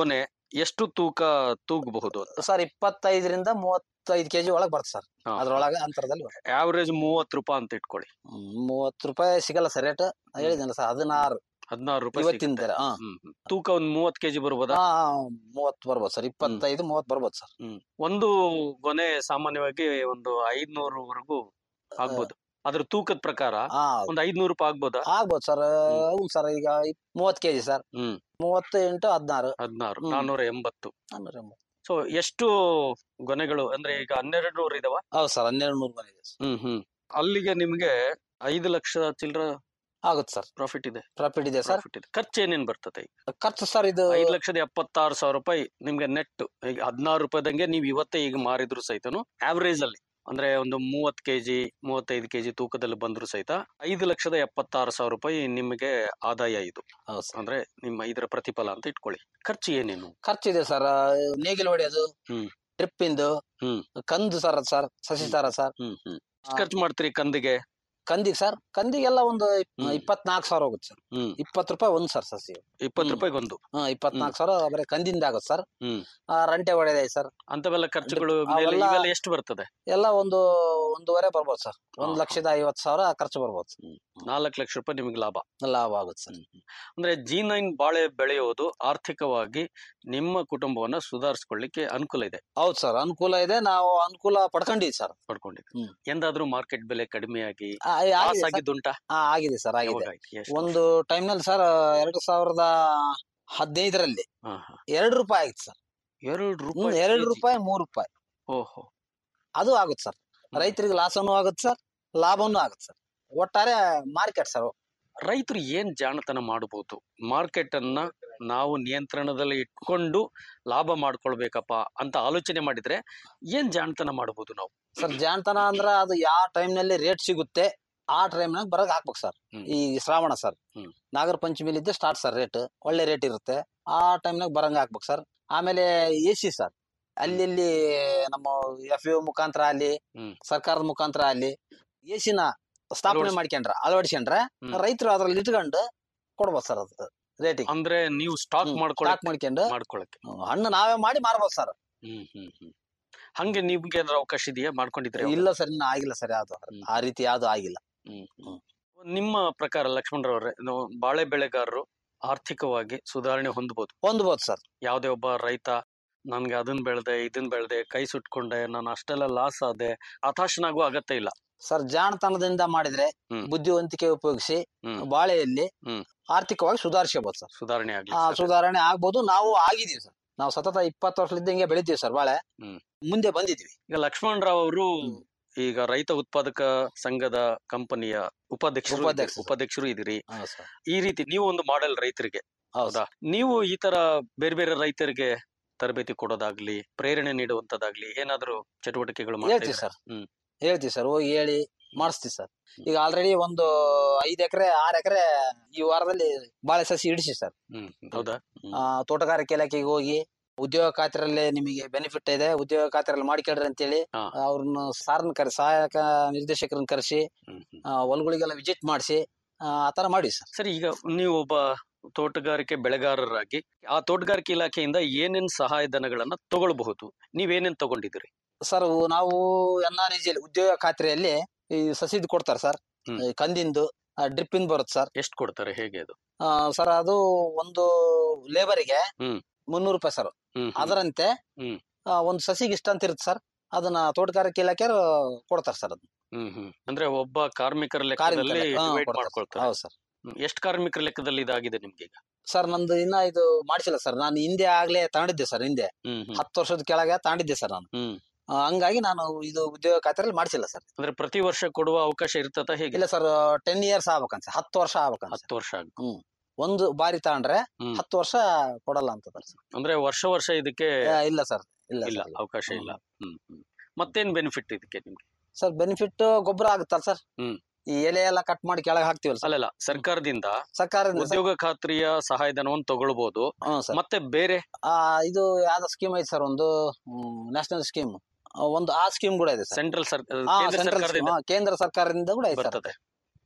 ಎಷ್ಟು ತೂಕ ತೂಗಬಹುದು ಅಂತ ಸರ್ ಇಪ್ಪತ್ತೈದರಿಂದ ಮೂವತ್ತೈದು ಕೆಜಿ ಒಳಗೆ ಬರುತ್ತೆ ಸರ್ ಹಾ. ಅದ್ರೊಳಗೆ ಅಂತರದಲ್ಲಿ ಬರುತ್ತೆ. ಆವರೇಜ್ ಮೂವತ್ತು ರೂಪಾಯಿ ಅಂತ ಇಟ್ಕೊಳ್ಳಿ ಹ್ಮ್, ಮೂವತ್ತು ರೂಪಾಯಿ ಸಿಗಲ್ಲ ಸರ್ ರೇಟ್ ಹೇಳಿದ್ನಲ್ಲ ಸರ್ ಹದಿನಾರು ಹದಿನಾರು ರೂಪಾಯಿ ಇವತ್ತಿನ ಸಿಗುತ್ತೆ. ದರ ಹಾ ಹ್ಮ್ ಹ್ಮ್. ತೂಕ ಒಂದ್ ಮೂವತ್ ಕೆಜಿ ಬರ್ಬೋದಾ ಹಾ ಮೂವತ್ತು ಬರ್ಬೋದು ಸರ್ ಇಪ್ಪತ್ತೈದು ಮೂವತ್ತು ಬರ್ಬೋದು ಸರ್ ಹ್ಮ್ ಒಂದು ಗೊನೆ ಸಾಮಾನ್ಯವಾಗಿ ಒಂದು ಐದ್ನೂರವರೆಗೂ ಆಗ್ಬೋದು ಅದ್ರ ತೂಕದ ಪ್ರಕಾರ ಹಾ ಒಂದ್ ಐದ್ನೂರು ರೂಪಾಯಿ ಆಗ್ಬೋದಾ ಆಗ್ಬೋದು ಸರ್ ಹ್ಞೂ ಸರ್ ಈಗ ಮೂವತ್ತು ಕೆಜಿ ಸರ್ ಹ್ಮ್ ಮೂವತ್ತು ಇಂಟು ಹದಿನಾರು ಹದಿನಾರು ಹ್ಮ್. ನಾನೂರ ಎಂಬತ್ತು ನಾನ್ನೂರ ಎಂಬತ್ತು. ಸೊ ಎಷ್ಟು ಗೊನೆಗಳು ಅಂದ್ರೆ ಈಗ ಹನ್ನೆರಡು ನೂರು ಇದಾವ ಹೌದು ಸರ್ ಹನ್ನೆರಡು ನೂರು ಬಂದಿದೆ ಸರ್. ಹ್ಮ್ ಹ್ಮ್ ಅಲ್ಲಿಗೆ ನಿಮ್ಗೆ ಐದು ಲಕ್ಷ ಚಿಲ್ಲರ ಆಗುತ್ತೆ ಸರ್ ಪ್ರಾಫಿಟ್ ಇದೆ ಪ್ರಾಫಿಟ್ ಇದೆ ಸರ್ ಪ್ರಾಫಿಟ್ ಇದೆ ಖರ್ಚು ಏನೇನ್ ಬರ್ತದೆ ಈಗ ಖರ್ಚು ಸರ್ ಇದು ಐದ್ ಲಕ್ಷದ ಎಪ್ಪತ್ತಾರು ಸಾವಿರ ರೂಪಾಯಿ ನಿಮ್ಗೆ ನೆಟ್ ಈಗ ಹದಿನಾರು ರೂಪಾಯಿದಂಗೆ ನೀವು ಇವತ್ತೇ ಈಗ ಮಾರಿದ್ರು ಸಹಿತನು ಆವರೇಜ್ ಅಲ್ಲಿ ಅಂದ್ರೆ ಒಂದು ಮೂವತ್ ಕೆಜಿ ಮೂವತ್ತೈದು ಕೆಜಿ ತೂಕದಲ್ಲಿ ಬಂದ್ರು ಸಹಿತ ಐದು ಲಕ್ಷದ ಎಪ್ಪತ್ತಾರು ಸಾವಿರ ರೂಪಾಯಿ ನಿಮಗೆ ಆದಾಯ ಇದು ಹೌದು ಸರ್ ಅಂದ್ರೆ ನಿಮ್ಮ ಇದರ ಪ್ರತಿಫಲ ಅಂತ ಇಟ್ಕೊಳ್ಳಿ ಖರ್ಚು ಏನೇನು ಖರ್ಚಿದೆ ಸರ್ ನೇಗಿಲು ಹೊಡೆಯೋದು ಹ್ಮ್. ಡ್ರಿಪ್ ಇಂದು ಹ್ಮ್. ಕಂದು ಸರ್ ಅದು ಸರ್ ಸಸಿ ತರ ಸರ್ ಹ್ಮ್ ಹ್ಮ್ ಎಷ್ಟ್ ಖರ್ಚು ಮಾಡ್ತೀರಿ ಕಂದಿಗೆ ಕಂದಿಗೆ ಸರ್ ಕಂದಿಗೆಲ್ಲ ಒಂದು ಹ್ಮ್. ಇಪ್ಪತ್ನಾಲ್ಕು ಸಾವಿರ ಹೋಗುತ್ತೆ ಸರ್ ಹ್ಮ್ ಇಪ್ಪತ್ತು ರೂಪಾಯಿ ಒಂದು ಸರ್ ಸಸಿ ಇಪ್ಪತ್ತು ಹ್ಮ್. ರೂಪಾಯಿಗೆ ಒಂದು ಹಾ ಇಪ್ಪತ್ನಾಲ್ಕು ಸಾವಿರ ಬರೀ ಕಂದಿಂದ ಆಗುತ್ತೆ ಸರ್ ಹ್ಮ್ ಆ, ರಂಟೆ ಹೊಡೆಯದೆ ಸರ್ ಅಂತವೆಲ್ಲ ಖರ್ಚುಗಳು ಮೇಲೆ ಅವೆಲ್ಲ- ಇವೆಲ್ಲ ಎಷ್ಟು ಬರ್ತದೆ ಎಲ್ಲ ಒಂದು ಒಂದೂವರೆ ಬರ್ಬೋದು ಸರ್ ಒಂದ್ ಹಾ, ಲಕ್ಷದ ಐವತ್ತು ಸಾವಿರ ಖರ್ಚು ಬರ್ಬೋದು ನಾಲ್ಕು ಲಕ್ಷ ರೂಪಾಯಿ ನಿಮಗೆ ಲಾಭ ಲಾಭ ಆಗುತ್ತೆ ಸರ್ ಅಂದ್ರೆ ಜಿ ನೈನ್ ಬಾಳೆ ಬೆಳೆಯೋದು ಆರ್ಥಿಕವಾಗಿ ನಿಮ್ಮ ಕುಟುಂಬವನ್ನ ಸುಧಾರಿಸ್ಕೊಳ್ಳಿಕ್ಕೆ ಅನುಕೂಲ ಇದೆ ಹೌದು ಸರ್ ಅನುಕೂಲ ಇದೆ ನಾವು ಅನುಕೂಲ ಪಡ್ಕೊಂಡಿವಿ ಸರ್ ಪಡ್ಕೊಂಡಿದೆ ಹ್ಮ್. ಎಂದಾದ್ರೂ ಮಾರ್ಕೆಟ್ ಬೆಲೆ ಕಡಿಮೆಯಾಗಿ ಆ, ಆಗಿದೆ ಲಾಸ್ ಸರ್. ಆಗಿದ್ದುಂಟಾ ಹಾ ಆಗಿದೆ ಸರ್ ಆಗಿದೆ ಯಾವಾಗ ಆಯ್ತು? ಎಷ್ಟು? ಒಂದು ಟೈಮ್ ನಲ್ಲಿ ಸರ್ ಎರಡು ಸಾವಿರದ ಹದಿನೈದರಲ್ಲಿ ಹಾ, ಹಾ. ಎರಡು ರೂಪಾಯಿ ಆಗಿತ್ತು ಸರ್ ಎರಡು ಹ್ಮ್, ರೂಪಾಯಿ ಎರಡು ಕೆಜಿ. ರೂಪಾಯಿ ಮೂರು ರೂಪಾಯಿ ಓಹೋ ಅದು ಆಗುತ್ತೆ ಸರ್ ರೈತರಿಗೆ ಲಾಸನೂ ಆಗುತ್ತೆ ಸರ್ ಲಾಭನೂ ಆಗುತ್ತೆ ಸರ್ ಒಟ್ಟಾರೆ ಮಾರ್ಕೆಟ್ ಸರ್ ರೈತರು ಏನ್ ಜಾಣತನ ಮಾಡಬಹುದು ಮಾರ್ಕೆಟ್ ಅನ್ನ ನಾವು ನಿಯಂತ್ರಣದಲ್ಲಿ ಇಟ್ಕೊಂಡು ಲಾಭ ಮಾಡ್ಕೊಳ್ಬೇಕಪ್ಪ ಅಂತ ಆಲೋಚನೆ ಮಾಡಿದ್ರೆ ಏನ್ ಜಾಣತನ ಮಾಡಬಹುದು ನಾವು ಸರ್ ಜಾಣ್ತನ ಅಂದ್ರ ಅದು ಯಾವ ಟೈಮ್ ನಲ್ಲಿ ರೇಟ್ ಸಿಗುತ್ತೆ ಆ ಟೈಮ್ ನಾಗ ಬರಗ್ ಹಾಕ್ಬೇಕು ಸರ್ ಹ್ಮ್. ಈ ಶ್ರಾವಣ ಸರ್ ಹ್ಮ್. ನಾಗರ ಪಂಚಮಿಲಿದ್ದೆ ಸ್ಟಾರ್ಟ್ ಸರ್ ರೇಟ್ ಒಳ್ಳೆ ರೇಟ್ ಇರುತ್ತೆ ಆ ಟೈಮ್ನಾಗ ಬರಂಗ್ ಹಾಕ್ಬೇಕು ಸರ್ ಆಮೇಲೆ ಎ ಸಿ ಸರ್ ಅಲ್ಲಿ ಇಲ್ಲಿ ನಮ್ಮ ಎಫ್ ಯು ಮುಖಾಂತರ ಅಲ್ಲಿ ಹ್ಮ್. ಸರ್ಕಾರದ ಮುಖಾಂತರ ಅಲ್ಲಿ ಎ ಸಿನ ಸ್ಥಾಪನೆ ಅಳವಡಿಸ್- ಮಾಡ್ಕೊಂಡ್ರ ಅಳವಡಿಸ್ಕೊಂಡ್ರೆ ಹ್ಮ್. ರೈತರು ಅದ್ರಲ್ಲಿ ಇಟ್ಕೊಂಡು ಕೊಡ್ಬೋದು ಸರ್ ಅದು ರೇಟಿಗೆ ಅಂದ್ರೆ ನೀವು ಸ್ಟಾಕ್ ಸ್ಟಾಕ್ ಮಾಡ್ಕೊಳಕ್ ಮಾಡ್ಕೊಂಡು ಮಾಡ್ಕೊಳಕ್ಕೆ ಹ್ಮ್, ಹಣ್ಣು ನಾವೇ ಮಾಡಿ ಮಾರ್ಬೋದು ಸರ್ ಹ್ಮ್ ಹ್ಮ್ ಹ್ಮ್ ಹಂಗೆ ನಿಮ್ಗೆ ಏನಾದ್ರು ಅವಕಾಶ ಇದೆಯಾ ಮಾಡ್ಕೊಂಡಿದ್ರೆ ಇಲ್ಲ ಸರ್ ಇನ್ನು ಆಗಿಲ್ಲ ಸರ್ ಯಾವ್ದು ಹ್ಮ್. ಆ ರೀತಿ ಯಾವ್ದು ಆಗಿಲ್ಲ ಹ್ಮ್ ಹ್ಮ್. ನಿಮ್ಮ ಪ್ರಕಾರ ಲಕ್ಷ್ಮಣರವ್ರೆ ನಾವು ಬಾಳೆ ಬೆಳೆಗಾರರು ಆರ್ಥಿಕವಾಗಿ ಸುಧಾರಣೆ ಹೊಂದಬಹುದು ಹೊಂದ್ಬೋದು ಸರ್ ಯಾವುದೇ ಒಬ್ಬ ರೈತ ನನ್ಗೆ ಅದನ್ ಬೆಳ್ದೆ ಇದನ್ ಬೆಳ್ದೆ ಕೈ ಸುಟ್ಕೊಂಡೆ ನಾನು ಅಷ್ಟೆಲ್ಲ ಲಾಸ್ ಆದೆ ಹತಾಶನಾಗುವ ಅಗತ್ಯ ಇಲ್ಲ ಸರ್ ಜಾಣತನದಿಂದ ಮಾಡಿದ್ರೆ ಹ್ಮ್. ಬುದ್ಧಿವಂತಿಕೆ ಉಪಯೋಗಿಸಿ ಹ್ಮ್. ಬಾಳೆಯಲ್ಲಿ ಹ್ಮ್. ಆರ್ಥಿಕವಾಗಿ ಸುಧಾರಿಸಬಹುದು ಸರ್ ಸುಧಾರಣೆ ಆಗ್ಲಿ ಆ ಸಾಧ್ಯ. ಸುಧಾರಣೆ ಆಗ್ಬೋದು ನಾವು ಆಗಿದೀವಿ ಸರ್ ನಾವು ಸತತ ಇಪ್ಪತ್ತು ವರ್ಷದಿಂದ ಹಿಂಗೆ ಬೆಳಿತೀವಿ ಸರ್ ಬಾಳೆ ಹ್ಮ್. ಮುಂದೆ ಬಂದಿದ್ವಿ ಈಗ ಲಕ್ಷ್ಮಣರಾವ್ ಅವರು ಹ್ಮ್. ಈಗ ರೈತ ಉತ್ಪಾದಕ ಸಂಘದ ಕಂಪನಿಯ ಉಪಾಧ್ಯಕ್ಷರು ಉಪಾಧ್ಯಕ್ಷ ಇದ್ದೀರಿ- ಸರ್. ಉಪಾಧ್ಯಕ್ಷರು ಇದ್ದೀರಿ ಹೌದು ಸರ್ ಈ ರೀತಿ ನೀವು ಒಂದು ಮಾಡೆಲ್ ರೈತರಿಗೆ ಹೌದು ಹೌದಾ ನೀವು ಈ ತರ ಬೇರೆ ಬೇರೆ ರೈತರಿಗೆ ತರಬೇತಿ ಕೊಡೋದಾಗ್ಲಿ ಪ್ರೇರಣೆ ನೀಡುವಂತದಾಗ್ಲಿ ಏನಾದ್ರೂ ಚಟುವಟಿಕೆಗಳು ಮಾಡ್ತಾ ಹೇಳ್ತೀವಿ ಇದ್ದೀರಾ? ಸರ್ ಹ್ಮ್. ಹೇಳ್ತೀವಿ ಸರ್ ಹೋಗಿ ಹೇಳಿ ಮಾಡಿಸ್ತೀವಿ ಸರ್ ಈಗ ಆಲ್ರೆಡಿ ಒಂದು ಐದ್ ಎಕರೆ ಆರ್ ಎಕರೆ ಈ ವಾರದಲ್ಲಿ ಬಾಳೆ ಸಸಿ ಇಡಿಸಿ ಸರ್ ಹ್ಮ್ ಹೌದಾ ಹ್ಮ್. ಆ, ತೋಟಗಾರಿಕೆ ಇಲಾಖೆಗೆ ಹೋಗಿ ಉದ್ಯೋಗ ಖಾತ್ರಲ್ಲಿ ನಿಮಗೆ ಬೆನಿಫಿಟ್ ಇದೆ ಉದ್ಯೋಗ ಖಾತ್ರಲ್ಲಿ ಮಾಡಿಕೊಳ್ರಿ ಅಂತೇಳಿ ಹಾ. ಅವ್ರನ್ನ ಸಾರ್ನ ಕರೆಸಿ ಸಹಾಯಕ ನಿರ್ದೇಶಕರನ್ನ ಕರೆಸಿ ಹ್ಮ್, ಹ್ಮ್. ಹೊಲಗಳಿಗೆಲ್ಲ ವಿಸಿಟ್ ಮಾಡಿಸಿ ಆ ತರ ಮಾಡಿ ಸರ್ ಸರಿ ಈಗ ನೀವು ಒಬ್ಬ ತೋಟಗಾರಿಕೆ ಬೆಳೆಗಾರರಾಗಿ ಆ ತೋಟಗಾರಿಕೆ ಇಲಾಖೆಯಿಂದ ಏನೇನ್ ಸಹಾಯಧನಗಳನ್ನ ತಗೊಳ್ಬಹುದು ನೀವೇನೇನ್ ತಗೊಂಡಿದ್ದೀರಿ ಸರ್ ನಾವು ಎನ್ ಆರ್ ಇ ಉದ್ಯೋಗ ಖಾತ್ರಿಯಲ್ಲಿ ಈ ಸಸಿದ್ ಕೊಡ್ತಾರೆ ಸರ್ ಹ್ಮ್. ಈ ಕಂದಿಂದು ಡ್ರಿಪ್ ಇಂದ ಬರುತ್ತೆ ಸರ್ ಎಷ್ಟು ಕೊಡ್ತಾರೆ ಹೇಗೆ ಅದು ಸರ್ ಅದು ಒಂದು ಲೇಬರಿಗೆ ಹ್ಮ್. ಮುನ್ನೂರು ರೂಪಾಯಿ ಸರ್ ಹ್ಮ್, ಹ್ಮ್. ಅದರಂತೆ ಹ್ಮ್. ಆ, ಒಂದು ಸಸಿಗೆ ಇಷ್ಟ ಅಂತ ಇರುತ್ತೆ ಸರ್ ಅದನ್ನ ತೋಟಗಾರಿಕೆ ಇಲಾಖೆಯವರು ಕೊಡ್ತಾರೆ ಸರ್ ಅದು ಹ್ಮ್ ಹ್ಮ್ ಅಂದ್ರೆ ಒಬ್ಬ ಕಾರ್ಮಿಕರ ಲೆಕ್ಕದಲ್ಲಿ ಡಿವೈಡ್ ಮಾಡ್ಕೊಳ್ತಾರೆ ಹೌದು ಸರ್ ಎಷ್ಟು ಕಾರ್ಮಿಕರ ಲೆಕ್ಕದಲ್ಲಿ ಇದಾಗಿದೆ ನಿಮ್ಗೆ ಈಗ ಸರ್ ನಂದು ಇನ್ನ ಇದು ಮಾಡಿಸಿಲ್ಲ ಸರ್ ನಾನು ಹಿಂದೆ ಆಗ್ಲೇ ತಗೊಂಡಿದ್ದೆ ಸರ್ ಹಿಂದೆ ಹ್ಮ್ ಹ್ಮ್ ಹತ್ತು ವರ್ಷದ ಕೆಳಗೆ ತಗೊಂಡಿದ್ದೆ ಸರ್ ನಾನು ಹ್ಮ್ ಆ, ಹಂಗಾಗಿ ನಾನು ಇದು ಉದ್ಯೋಗ ಖಾತ್ರಿಯಲ್ಲಿ ಮಾಡಿಸಿಲ್ಲ ಸರ್ ಅಂದ್ರೆ ಪ್ರತಿ ವರ್ಷ ಕೊಡುವ ಅವಕಾಶ ಇರ್ತದ ಹೇಗೆ ಇಲ್ಲ ಸರ್ ಟೆನ್ ಇಯರ್ಸ್ ಆಗ್ಬೇಕಂತ ಹತ್ತು ವರ್ಷ ಆಗ್ಬೇಕಂತ ಹತ್ತು ವರ್ಷ ಆಗ್- ಒಂದು ಬಾರಿ ತಗೊಂಡ್ರೆ ಹ್ಮ್. ಹತ್ತು ವರ್ಷ ಕೊಡಲ್ಲ ಅಂತ ಸರ್ ಅಂದ್ರೆ ವರ್ಷ ವರ್ಷ ಇದಕ್ಕೆ ಇಲ್ಲ ಸರ್ ಇಲ್ಲ ಇಲ್ಲ sir. ಅವಕಾಶ ಇಲ್ಲ ಹ್ಮ್ ಹ್ಮ್ ಮತ್ತೇನ್ ಬೆನಿಫಿಟ್ ಇದಕ್ಕೆ ನಿಮ್ಗೆ ಸರ್ ಬೆನಿಫಿಟ್ ಗೊಬ್ಬರ ಆಗುತ್ತಲ್ಲ ಸರ್ ಹ್ಮ್. ಈ ಎಲೆ ಎಲ್ಲ ಕಟ್ ಮಾಡಿ ಕೆಳಗೆ ಹಾಕ್ತಿವಲ್ಲ ಸರ್ ಅಲ್ಲಲ್ಲ ಸರ್ಕಾರದಿಂದ ಸರ್ಕಾರದಿಂದ ಸರ್. ಉದ್ಯೋಗ ಖಾತ್ರಿಯ ಸಹಾಯಧನವನ್ನು ತಗೊಳ್ಬಹುದು ಹ್ಮ್ ಸರ್ ಮತ್ತೆ ಬೇರೆ ಆ, ಇದು ಯಾವ್ದೋ ಸ್ಕೀಮ್ ಐತೆ ಸರ್ ಒಂದು ನ್ಯಾಷನಲ್ ಸ್ಕೀಮ್ ಒಂದು ಆ ಸ್ಕೀಮ್ ಕೂಡ ಇದೆ ಸರ್ ಸೆಂಟ್ರಲ್ ಹಾ, ಕೇಂದ್ರ central scheme, ಸರ್ಕಾರದಿಂದ ಹಾ, ಕೇಂದ್ರ ಸರ್ಕಾರದಿಂದ ಕೂಡ ಐತೆ ಸರ್ ಬರ್ತದೆ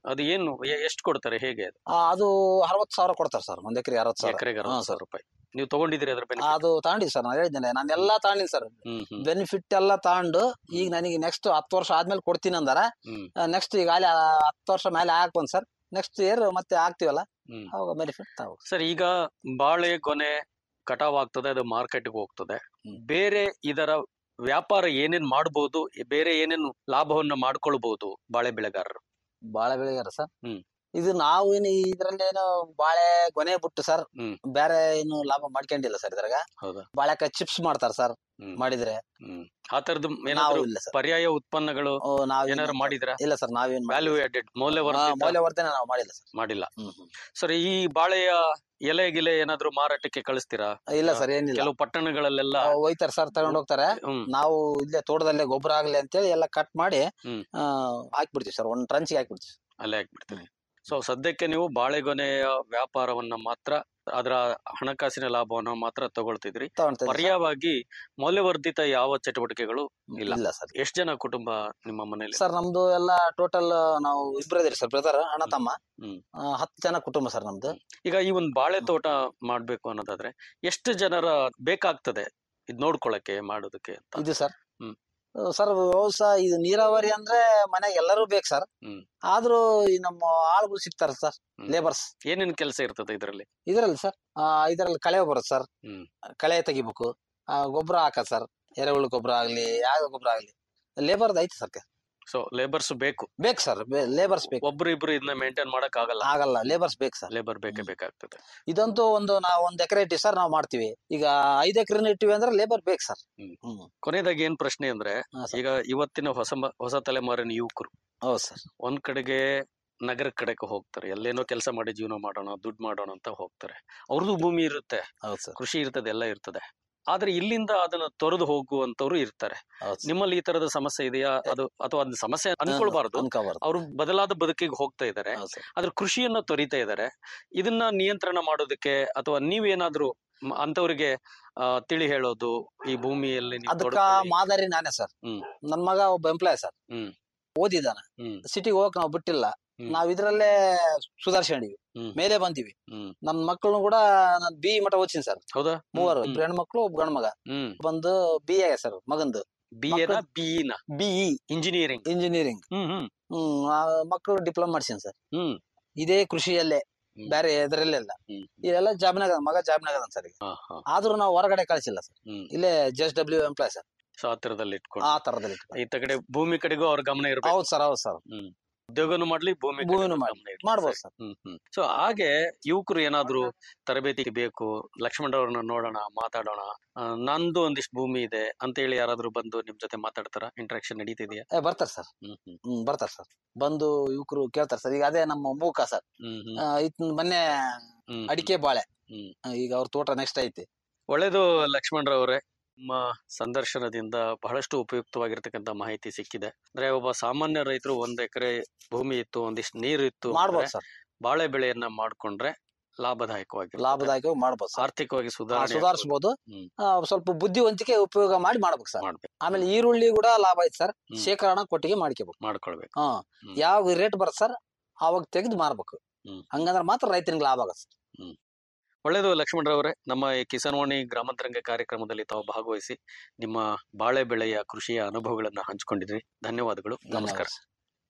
ಅದು ಏನು ಎಷ್ಟು ಕೊಡ್ತಾರೆ ಹೇಗೆ ಅದು ಆ, ಅದು ಅರವತ್ತು ಸಾವಿರ ಕೊಡ್ತಾರೆ ಸರ್ ಒಂದ್ ಎಕರೆ ಅರವತ್ತು ಸಾವಿರ ಎಕರೆಗೆ ಹಾ, ಅರವತ್ತು ಸಾವಿರ ಸರ್. ರೂಪಾಯಿ ನೀವು ತಗೊಂಡಿದ್ದೀರಿ ಅದ್ರ ಬೆನಿಫಿಟ್ ಅದು ತಗೊಂಡಿವಿ ಸರ್ ನಾನು ಹೇಳಿದ್ದೇನೆ ನಾನು ಎಲ್ಲಾ ತಗೊಂಡಿನಿ ಸರ್ ಹ್ಮ್ ಹ್ಮ್ ಬೆನಿಫಿಟ್ ಎಲ್ಲ ತಗೊಂಡು ಈಗ ನನಗೆ ನೆಕ್ಸ್ಟ್ ಹತ್ತು ವರ್ಷ ಆದ್ಮೇಲೆ ಕೊಡ್ತೀನಿ ಅಂದಾರ ಹ್ಮ್ ನೆಕ್ಸ್ಟ್ ಈಗ ಅಲ್ಲಿ ಹತ್ತು ವರ್ಷ ಮೇಲೆ ಹಾಕ್ ಬಂದ್ ಸರ್ ನೆಕ್ಸ್ಟ್ ಇಯರ್ ಮತ್ತೆ ಆಗ್ತೀವಲ್ಲ ಹ್ಮ್ ಅವಾಗ ಬೆನಿಫಿಟ್ ತಾವು ಸರ್ ಈಗ ಬಾಳೆ ಗೊನೆ ಕಟಾವ್ ಆಗ್ತದೆ ಅದು ಮಾರ್ಕೆಟ್ಗೆ ಹೋಗ್ತದೆ ಹ್ಮ್. ಬೇರೆ ಇದರ ವ್ಯಾಪಾರ ಏನೇನ್ ಮಾಡಬಹುದು ಬೇರೆ ಏನೇನು ಲಾಭವನ್ನ ಮಾಡ್ಕೊಳ್ಬಹುದು ಬಾಳೆ ಬೆಳೆಗಾರರು ಬಾಳೆ ಬೆಳೆಗಾರ ಸರ್ ಹ್ಮ್. ಇದು ನಾವು ಏನು ಇದ್ರಲ್ಲಿ ಏನು ಬಾಳೆ ಗೊನೆ ಬಿಟ್ಟು ಸರ್ ಹ್ಮ್. ಬೇರೆ ಏನು ಲಾಭ ಮಾಡ್ಕೊಂಡಿಲ್ಲ ಸರ್ ಇದ್ರಾಗ ಹೌದಾ ಬಾಳೆಕಾಯಿ ಚಿಪ್ಸ್ ಮಾಡ್ತಾರ ಸರ್ ಹ್ಮ್ ಮಾಡಿದ್ರೆ ಹ್ಮ್ ಆ ತರದ್ದು ನಾವು ಏನಾದ್ರು ಇಲ್ಲ ಸರ್ ಪರ್ಯಾಯ ಉತ್ಪನ್ನಗಳು ಓ, ನಾವ್ ಏನಾದ್ರು ಮಾಡಿದ್ರ ಇಲ್ಲ ಸರ್ ನಾವೇನ್ ವ್ಯಾಲ್ಯೂ ಆಡೆಡ್ ಮೌಲ್ಯವರ್ಧಿತ ಮೌಲ್ಯವರ್ಧನೆ ನಾವು ಮಾಡಿಲ್ಲ ಸರ್ ಮಾಡಿಲ್ಲ ಹ್ಮ್ ಹ್ಮ್. ಸರ್ ಈ ಬಾಳೆಯ ಎಲೆ ಗಿಲೆ ಏನಾದ್ರು ಮಾರಾಟಕ್ಕೆ ಕಳಿಸ್ತೀರಾ ಇಲ್ಲ ಸರ್ ಏನಿಲ್ಲ ಕೆಲವು ಪಟ್ಟಣಗಳಲ್ಲೆಲ್ಲ ಹೋಯ್ತಾರ ಸರ್ ತಗೊಂಡ್ ಹೋಗ್ತಾರೆ ಹ್ಮ್ ನಾವು ಇಲ್ಲೇ ತೋಟದಲ್ಲೇ ಗೊಬ್ಬರ ಆಗ್ಲಿ ಅಂತೇಳಿ ಎಲ್ಲ ಕಟ್ ಮಾಡಿ ಹ್ಮ್. ಆ, ಹಾಕ್ಬಿಡ್ತೀವಿ ಸರ್ ಒಂದ್ ಟ್ರಂಚಿಗೆ ಹಾಕ್ಬಿಡ್ತೀವಿ ಅಲ್ಲೇ ಹಾಕ್ಬಿಡ್ತೀರಿ ಸೊ ಸದ್ಯಕ್ಕೆ ನೀವು ಬಾಳೆಗೊನೆಯ ವ್ಯಾಪಾರವನ್ನ ಮಾತ್ರ ಅದರ ಹಣಕಾಸಿನ ಲಾಭವನ್ನ ಮಾತ್ರ ತಗೊಳ್ತಿದ್ರಿ ತಗೊಂಡ್ತೀವಿ ಪರ್ಯಾಯವಾಗಿ ಮೌಲ್ಯವರ್ಧಿತ ಯಾವ ಚಟುವಟಿಕೆಗಳು ಇಲ್ಲ. ಇಲ್ಲ ಸರ್ ಎಷ್ಟು ಜನ ಕುಟುಂಬ ನಿಮ್ಮ ಮನೇಲಿ ಸರ್ ನಮ್ದು ಎಲ್ಲ ಟೋಟಲ್ ನಾವು ಇಬ್ರು ಇದೀರಿ ಸರ್ ಬ್ರದರ್ ಅಣ್ಣ ತಮ್ಮ ಹ್ಮ್. ಆ, ಹತ್ತು ಜನ ಕುಟುಂಬ ಸರ್ ನಮ್ದು ಈಗ ಈ ಒಂದು ಬಾಳೆ ತೋಟ ಮಾಡ್ಬೇಕು ಅನ್ನೋದಾದ್ರೆ ಎಷ್ಟು ಜನರ ಬೇಕಾಗ್ತದೆ ಇದ್ ನೋಡ್ಕೊಳಕ್ಕೆ ಮಾಡೋದಕ್ಕೆ ಅಂತ ಇದು ಸರ್ ಹ್ಮ್. ಸರ್ ವ್ಯವಸಾಯ ಇದು ನೀರಾವರಿ ಅಂದ್ರೆ ಮನೆಗೆ ಎಲ್ಲರೂ ಬೇಕು ಸರ್ ಹ್ಮ್. ಆದ್ರೂ ಈ ನಮ್ಮ ಆಳುಗಳು ಸಿಗ್ತಾರ ಸರ್ ಹ್ಮ್. ಲೇಬರ್ಸ್ ಏನೇನ್ ಕೆಲಸ ಇರ್ತದೆ ಇದರಲ್ಲಿ ಇದ್ರಲ್ಲಿ ಸರ್ ಇದ್ರಲ್ಲಿ ಕಳೆ ಬರುತ್ತೆ ಸರ್ ಹ್ಮ್. ಕಳೆ ತೆಗಿಬೇಕು ಆ, ಗೊಬ್ಬರ ಹಾಕದ್ ಸರ್ ಎರೆಹುಳು ಗೊಬ್ಬರ ಆಗ್ಲಿ ಯಾವ ಗೊಬ್ಬರ ಆಗ್ಲಿ ಲೇಬರ್ದು ಐತಿ ಸರ್ ಸೊ ಲೇಬರ್ಸ್ ಬೇಕು ಬೇಕು ಸರ್ ಲೇಬರ್ಸ್ ಬೇಕು ಒಬ್ರು ಇಬ್ರು ಇದನ್ನ ಮೇಂಟೈನ್ ಮಾಡಕ್ ಆಗಲ್ಲ ಆಗಲ್ಲ ಲೇಬರ್ಸ್ ಬೇಕು ಸರ್ ಲೇಬರ್ ಬೇಕೇ ಬೇಕಾಗ್ತದೆ ಇದಂತೂ ಒಂದು ನಾವು ಒಂದ್ ಎಕರೆ ಇಟ್ಟಿವಿ ಸರ್ ನಾವು ಮಾಡ್ತೀವಿ ಈಗ ಐದ್ ಎಕರೆ ಇಟ್ಟಿವಿ ಅಂದ್ರೆ ಲೇಬರ್ ಬೇಕು ಸರ್ ಹ್ಮ್. ಹ್ಮ್ ಕೊನೆಯದಾಗಿ ಏನ್ ಪ್ರಶ್ನೆ ಅಂದ್ರೆ ಹಾ, ಸರ್. ಈಗ ಇವತ್ತಿನ ಹೊಸ ಮ- ಹೊಸ ತಲೆಮಾರಿನ ಯುವಕರು ಹೌದು ಸರ್ ಒಂದ್ ಕಡೆಗೆ ನಗರ ಕಡೆಗೆ ಹೋಗ್ತಾರೆ ಎಲ್ಲೇನೋ ಕೆಲಸ ಮಾಡಿ ಜೀವನ ಮಾಡೋಣ ದುಡ್ಡು ಮಾಡೋಣ ಅಂತ ಹೋಗ್ತಾರೆ ಅವ್ರದ್ದು ಭೂಮಿ ಇರುತ್ತೆ ಹೌದು ಸರ್ ಕೃಷಿ ಇರ್ತದೆ ಎಲ್ಲ ಇರ್ತದೆ ಆದ್ರೆ ಇಲ್ಲಿಂದ ಅದನ್ನ ತೊರೆದು ಹೋಗುವಂತವ್ರು ಇರ್ತಾರೆ ಹೌದು ಸರ್. ನಿಮ್ಮಲ್ಲಿ ಈ ತರದ ಸಮಸ್ಯೆ ಇದೆಯಾ ಅದು ಅಥವಾ ಅದ್ ಸಮಸ್ಯೆ ಅನ್ಕೊಳ್ಬಾರ್ದು ಅನ್ಕೋಬಾರ್ದು ಅವರು ಬದಲಾದ ಬದುಕಿಗೆ ಹೋಗ್ತಾ ಇದ್ದಾರೆ ಹೌದು ಸರ್ ಆದ್ರೆ ಕೃಷಿಯನ್ನ ತೊರಿತಾ ಇದ್ದಾರೆ ಇದನ್ನ ನಿಯಂತ್ರಣ ಮಾಡೋದಕ್ಕೆ ಅಥವಾ ನೀವೇನಾದ್ರೂ ಮ- ಅಂತವ್ರಿಗೆ ಆ, ತಿಳಿ ಹೇಳೋದು ಈ ಭೂಮಿಯಲ್ಲಿ ನೀವು ಅದಕ್ಕ ತೊಡಕೊಳ್ಳಿ. ಮಾದರಿ ನಾನೇ ಸರ್ ಹ್ಮ್. ನನ್ ಮಗ ಒಬ್ಬ ಎಂಪ್ಲಾಯ್ ಸರ್ ಹ್ಮ್. ಓದಿದಾನ ಹ್ಮ್ ಸಿಟಿಗೆ ಹೋಗಕ್ ನಾವು ಬಿಟ್ಟಿಲ್ಲ ಹ್ಮ್. ನಾವ್ ಇದ್ರಲ್ಲೇ ಸುಧಾರಿಸ್ಕೊಂಡಿವಿ ಹ್ಮ್. ಮೇಲೆ ಬಂದಿವಿ ಹ್ಮ್ ನನ್ ಮಕ್ಕಳನ್ನು ಕೂಡ ನಾನ್ ಬಿ ಮಠ ಓದ್ತೀನಿ ಸರ್ ಹೌದಾ ಮೂವರು ಹ್ಮ್. ಇಬ್ರು ಹೆಣ್ಮಕ್ಳು ಒಬ್ಬ ಗಂಡ್ ಮಗ ಹ್ಮ್ ಬಂದು ಬಿ ಎ ಸರ್ ಮಗಂದು ಬಿ ಎನ ಬಿ ನ ಬಿಇ ಇಂಜಿನಿಯರಿಂಗ್ ಇಂಜಿನಿಯರಿಂಗ್ ಹ್ಮ್ ಹ್ಮ್ ಹ್ಮ್ ಆ ಮಕ್ಕಳು ಡಿಪ್ಲೊಮಾ ಮಾಡ್ಸೀನಿ ಸರ್ ಹ್ಮ್ ಇದೇ ಕೃಷಿಯಲ್ಲೇ ಹ್ಮ್. ಬೇರೆ ಎದ್ರಲ್ಲೆಲ್ಲ ಹ್ಮ್. ಇದೆಲ್ಲ ಜಾಬ್ನಾಗ ಮಗ ಜಾಬ್ನಾಗ ಅದಾನ ಸರ್ ಈಗ ಹಾ ಹಾ ಆದ್ರೂ ನಾವು ಹೊರಗಡೆ ಕಳಿಸಿಲ್ಲ ಸರ್ ಹ್ಮ್ ಇಲ್ಲೇ just W employ sir so ಆ ತರದಲ್ಲಿ ಇಟ್ಕೊಂಡು ಆ ತರದಲ್ಲಿ ಈತ ಕಡೆ ಭೂಮಿ ಕಡೆಗೂ ಅವ್ರ ಗಮನ ಇರ್ಬೇಕು ಹೌದು ಸರ್ ಹೌದು ಸರ್ ಹ್ಮ್ ಉದ್ಯೋಗನು ಮಾಡ್ಲಿ ಭೂಮಿ ಕಡೆಗೂ ಭೂಮಿನೂ ಮಾಡ್ಲಿ. ಗಮನ ಇರ್ಲಿ. ಮಾಡ್ಬೋದು ಸರ್ ಹ್ಮ್ ಹ್ಮ್ ಸೊ ಹಾಗೆ ಯುವಕರು ಏನಾದ್ರು ತರಬೇತಿಗೆ ಬೇಕು ಲಕ್ಷ್ಮಣರವ್ರನ್ನ ನೋಡೋಣ ಮಾತಾಡೋಣ ಆ, ನಂದು ಒಂದಿಷ್ಟು ಭೂಮಿ ಇದೆ ಅಂತ ಹೇಳಿ ಯಾರಾದ್ರೂ ಬಂದು ನಿಮ್ ಜೊತೆ ಮಾತಾಡ್ತಾರ ಇಂಟ್ರಾಕ್ಷನ್ ನಡೀತಿದ್ಯಾ ಏ ಬರ್ತಾರ ಸರ್ ಹ್ಮ್ ಹ್ಮ್ ಹ್ಮ್ ಬರ್ತಾರ ಸರ್ ಬಂದು ಯುವಕರು ಕೇಳ್ತಾರ ಸರ್ ಈಗ ಅದೇ ನಮ್ಮ ಮೂಕ ಸರ್ ಹ್ಮ್ ಹ್ಮ್ ಆ, ಇತ್ ಮೊನ್ನೆ ಹ್ಮ್ ಅಡಿಕೆ ಬಾಳೆ ಹ್ಮ್ ಆ, ಈಗ ಅವ್ರ ತೋಟ ನೆಕ್ಸ್ಟ್ ಐತಿ ಒಳ್ಳೇದು ಲಕ್ಷ್ಮಣರವರೇ ನಿಮ್ಮ ಸಂದರ್ಶನದಿಂದ ಬಹಳಷ್ಟು ಉಪಯುಕ್ತವಾಗಿರ್ತಕ್ಕಂಥ ಮಾಹಿತಿ ಸಿಕ್ಕಿದೆ ಅಂದ್ರೆ ಒಬ್ಬ ಸಾಮಾನ್ಯ ರೈತರು ಒಂದ್ ಎಕರೆ ಭೂಮಿ ಇತ್ತು ಒಂದಿಷ್ಟು ನೀರು ಇತ್ತು ಮಾಡ್ಬೋದು ಅಂದ್ರೆ ಸರ್ ಬಾಳೆ ಬೆಳೆಯನ್ನ ಮಾಡ್ಕೊಂಡ್ರೆ ಲಾಭದಾಯಕವಾಗಿ ಲಾಭದಾಯಕ ಮಾಡ್ಬೋದು ಸರ್ ಆರ್ಥಿಕವಾಗಿ ಆ, ಸುಧಾರಣೆ ಸುಧಾರಿಸ್ಬೋದು ಹ್ಮ್. ಆ, ಸ್ವಲ್ಪ ಬುದ್ಧಿವಂತಿಕೆ ಉಪಯೋಗ ಮಾಡಿ ಮಾಡ್ಬೇಕು ಸರ್ ಮಾಡ್ಬೇಕು ಆಮೇಲೆ ಈರುಳ್ಳಿ ಕೂಡ ಲಾಭ ಐತಿ ಸರ್ ಹ್ಮ್. ಶೇಖರಣಾ ಕೊಟ್ಟಿಗೆ ಮಾಡ್ಕೋಬೇಕು ಮಾಡ್ಕೊಳ್ಬೇಕು ಹಾ ಹ್ಮ್. ಯಾವ ರೇಟ್ ಬರುತ್ತೆ ಸರ್ ಅವಾಗ ತೆಗೆದು ಮಾರ್ಬೇಕು ಹ್ಮ್. ಹಂಗಂದ್ರೆ ಮಾತ್ರ ರೈತನಿಗೆ ಲಾಭ ಆಗತ್ತೆ ಸರ್ ಒಳ್ಳೇದು ಲಕ್ಷ್ಮಣರವರೇ ನಮ್ಮ ಈ ಕಿಸಾನ್ವಾಣಿ ಗ್ರಾಮಾಂತರಂಗ ಕಾರ್ಯಕ್ರಮದಲ್ಲಿ ತಾವು ಭಾಗವಹಿಸಿ ನಿಮ್ಮ ಬಾಳೆ ಬೆಳೆಯ ಕೃಷಿಯ ಅನುಭವಗಳನ್ನ ಹಂಚಿಕೊಂಡಿದ್ರಿ ಧನ್ಯವಾದಗಳು ನಮಸ್ಕಾರ ಧನ್ಯವಾದ ಸರ್.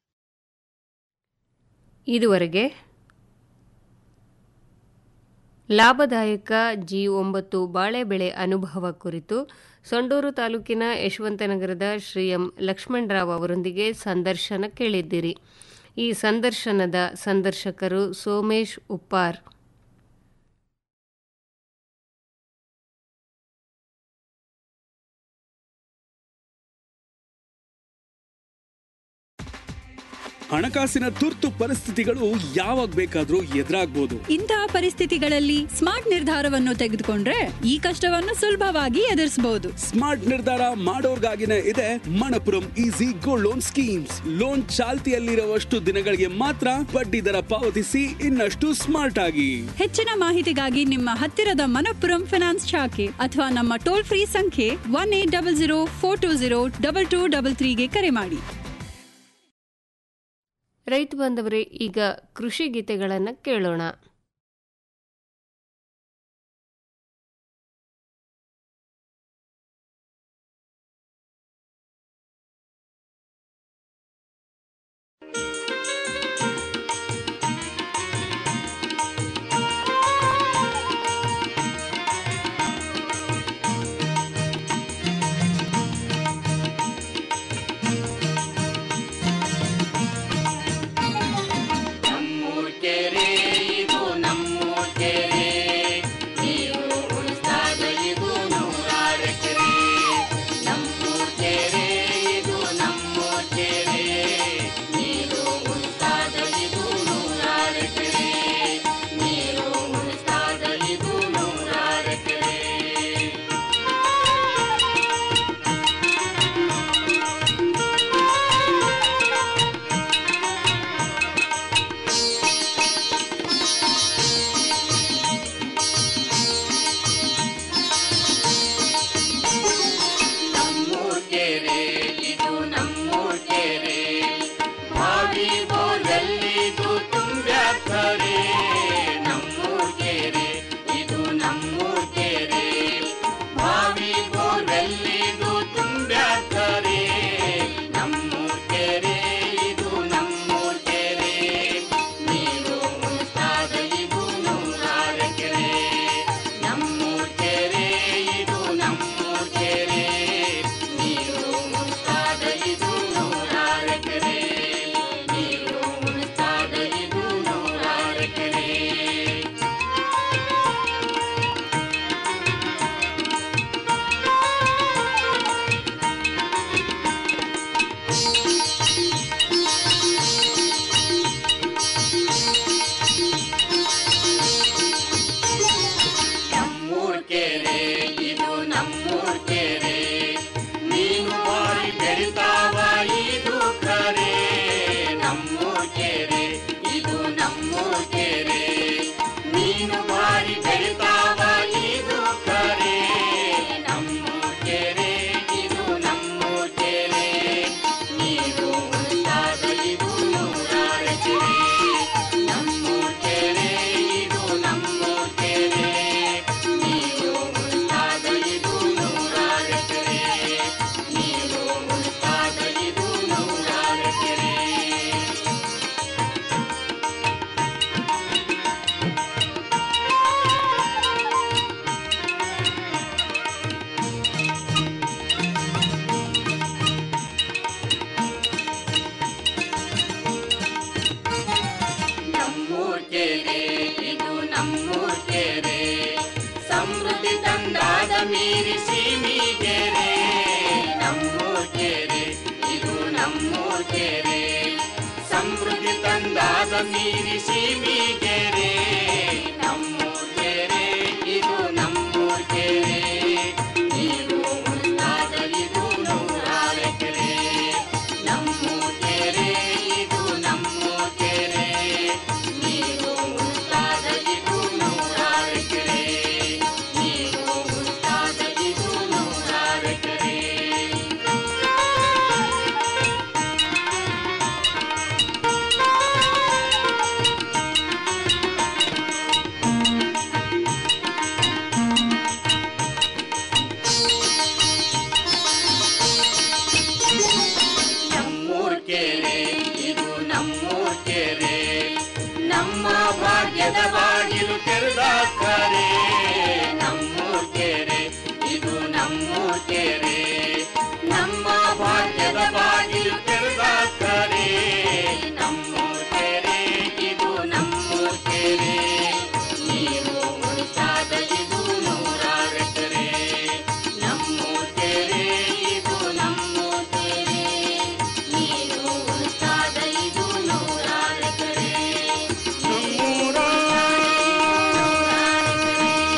ಇದುವರೆಗೆ ಲಾಭದಾಯಕ ಜಿ ಒಂಬತ್ತು ಬಾಳೆ ಬೆಳೆ ಅನುಭವ ಕುರಿತು ಸೊಂಡೂರು ತಾಲೂಕಿನ ಯಶವಂತನಗರದ ಶ್ರೀ ಎಂ ಲಕ್ಷ್ಮಣರಾವ್ ಅವರೊಂದಿಗೆ ಸಂದರ್ಶನ ಕೇಳಿದ್ದೀರಿ ಈ ಸಂದರ್ಶನದ ಸಂದರ್ಶಕರು ಸೋಮೇಶ್ ಉಪ್ಪಾರ್ ಹಣಕಾಸಿನ ತುರ್ತು ಪರಿಸ್ಥಿತಿಗಳು ಯಾವಾಗ ಬೇಕಾದ್ರೂ ಎದುರಾಗ್ಬೋದು ಇಂತಹ ಪರಿಸ್ಥಿತಿಗಳಲ್ಲಿ ಸ್ಮಾರ್ಟ್ ನಿರ್ಧಾರವನ್ನು ತೆಗೆದುಕೊಂಡ್ರೆ ಈ ಕಷ್ಟವನ್ನು ಸುಲಭವಾಗಿ ಎದುರಿಸಬಹುದು ಸ್ಮಾರ್ಟ್ ನಿರ್ಧಾರ ಮಾಡೋರ್ಗಾಗಿನೇ ಇದೆ Manappuram easy gold loan schemes loan ಚಾಲ್ತಿಯಲ್ಲಿರುವಷ್ಟು ದಿನಗಳಿಗೆ ಮಾತ್ರ ಬಡ್ಡಿ ದರ ಪಾವತಿಸಿ ಇನ್ನಷ್ಟು ಸ್ಮಾರ್ಟ್ ಆಗಿ ಹೆಚ್ಚಿನ ಮಾಹಿತಿಗಾಗಿ ನಿಮ್ಮ ಹತ್ತಿರದ ಮನಪ್ಪುರಂ ಫಿನಾನ್ಸ್ ಶಾಖೆ ಅಥವಾ ನಮ್ಮ ಟೋಲ್ ಫ್ರೀ ಸಂಖ್ಯೆ one eight double zero four two zero double two double ತ್ರೀಗೆ ಕರೆ ಮಾಡಿ ರೈತ ಬಂದವರೇ ಈಗ ಕೃಷಿ ಗೀತೆಗಳನ್ನು ಕೇಳೋಣ ನಮ್ಮೂರ್ ಕೆರೆ ಇದು ನಮ್ಮೂರ್ ಕೆರೆ ನೀರು ಉಳಿಸ್ದಾಗ ಇದು ನೂರಾರು ಎಕರೆ ನಮ್ಮೂರ್ ಕೆರೆ ಇದು ನಮ್ಮೂರ್ ಕೆರೆ ನೀರು ಉಳಿಸ್ದಾಗ ಇದು ನೂರಾರು ಎಕರೆ ನೀರು ಉಳಿಸ್ದಾಗ ಇದು ನೂರಾರು ಎಕರೆ ನಮ್ಮೂರ್ ಕೆರೆ ಇದು ನಮ್ಮೂರ್ ಕೆರೆ ಬಾವಿ ಬೋರ್ವೆಲ್ಲಿದು ತುಂಬ್ಯಾಕರೆ ನಮ್ಮೂರ್ ಕೆರೆ ಇದು ನಮ್ಮೂರ್ ಕೆರೆ ಬಾವಿ ಬೋರ್ವೆಲ್ಲಿದು ತುಂಬ್ಯಾಕರೆ ನಮ್ಮೂರ್ ಕೆರೆ ಇದು ನಮ್ಮೂರ್ ಕೆರೆ ನೀರು ಉಳಿಸ್ದಾಗ ಇದು ನೂರಾರು ಎಕರೆ ನಮ್ಮೂರ್ ಕೆರೆ ಇದು ನಮ್ಮೂರ್ ಕೆರೆ ನೀರು ಉಳಿಸ್ದಾಗ ಇದು ನೂರಾರು ಎಕರೆ ನೀರು ಉಳಿಸ್ದಾಗ ಇದು ನೂರಾರು ಎಕರೆ ನಮ್ಮೂರ್ ಕೆರೆ ಇದು ನಮ್ಮೂರ್ ಕೆರೆ ಮೀನು ಬಾರಿ ಬೆಳಿತಾವ ಇದು ಕರೆ ನಮ್ಮೂರ್ ಕೆರೆ ಇದು ನಮ್ಮೂರ್ ಕೆರೆ ಮೀನು ಬಾರಿ ಬೆಳಿತಾವ ಇದು ಕರೆ ನಮ್ಮೂರ್ ಕೆರೆ ಇದು ನಮ್ಮೂರ್ ಕೆರೆ ನೀರು ಉಳಿದಾಗ ಇದು ನೂರಾರು ಎಕರೆ ನಮ್ಮೂರ್ ಕೆರೆ ಇದು ನಮ್ಮೂರ್ ಕೆರೆ ನೀರು ಉಳಿದಾಗ ಇದು ನೂರಾರು ಎಕರೆ ನೀರು ಉಳಿದಾಗ ಇದು ನೂರಾರು ಎಕರೆ ನಮ್ಮೂರ್ ಕೆರೆ ಇದು ನಮ್ಮೂರ್ ಕೆರೆ ಸಮೃದ್ಧಿ ತಂದಾದ ಮೀರಿ ಸೀಮಿಗೆರೆ ನಮ್ಮೂರ್ ಕೆರೆ ಇದು ನಮ್ಮೂರ್ ಕೆರೆ ಸಮೃದ್ಧಿ ತಂದಾದ ಮೀರಿ ಸೀಮಿಗೆರೆ ನಮ್ಮೂರ್ ಕೆರೆ ಇದು ನಮ್ಮೂರ್ ಕೆರೆ ನೀರು ಉಳಿದಾಗ ಇದು ನೂರಾರು ಎಕರೆ ನಮ್ಮೂರ್ ಕೆರೆ ಇದು ನಮ್ಮೂರ್ ಕೆರೆ ನೀರು ಉಳಿದಾಗ ಇದು ನೂರಾರು ಎಕರೆ ನೀರು ಉಳಿದಾಗ ಇದು ನೂರಾರು ಎಕರೆ ನಮ್ಮೂರ್ ಕೆರೆ ಇದು ನಮ್ಮೂರ್ ಕೆರೆ ನಮ್ಮ ಭಾಗ್ಯದ ಬಾಗಿಲು ತೆರೆದ ಕರೆ ನಮ್ಮೂರ್ ಕೆರೆ ಇದು ನಮ್ಮೂರ್ ಕೆರೆ ನಮ್ಮ ಭಾಗ್ಯದ ಬಾಗಿಲು ತೆರೆದ ಕರೆ ನಮ್ಮೂರ್ ಕೆರೆ ಇದು ನಮ್ಮೂರ್ ಕೆರೆ ನೀರು ಉಳಿಸಾದ ಇದು ನೂರಾರು ಎಕರೆ ನಮ್ಮೂರ್ ಕೆರೆ ಇದು ನಮ್ಮೂರ್ ಕೆರೆ ನೀರು ಉಳಿಸಾದ ಇದು ನೂರಾರು ಎಕರೆ ನಮ್ಮೂರ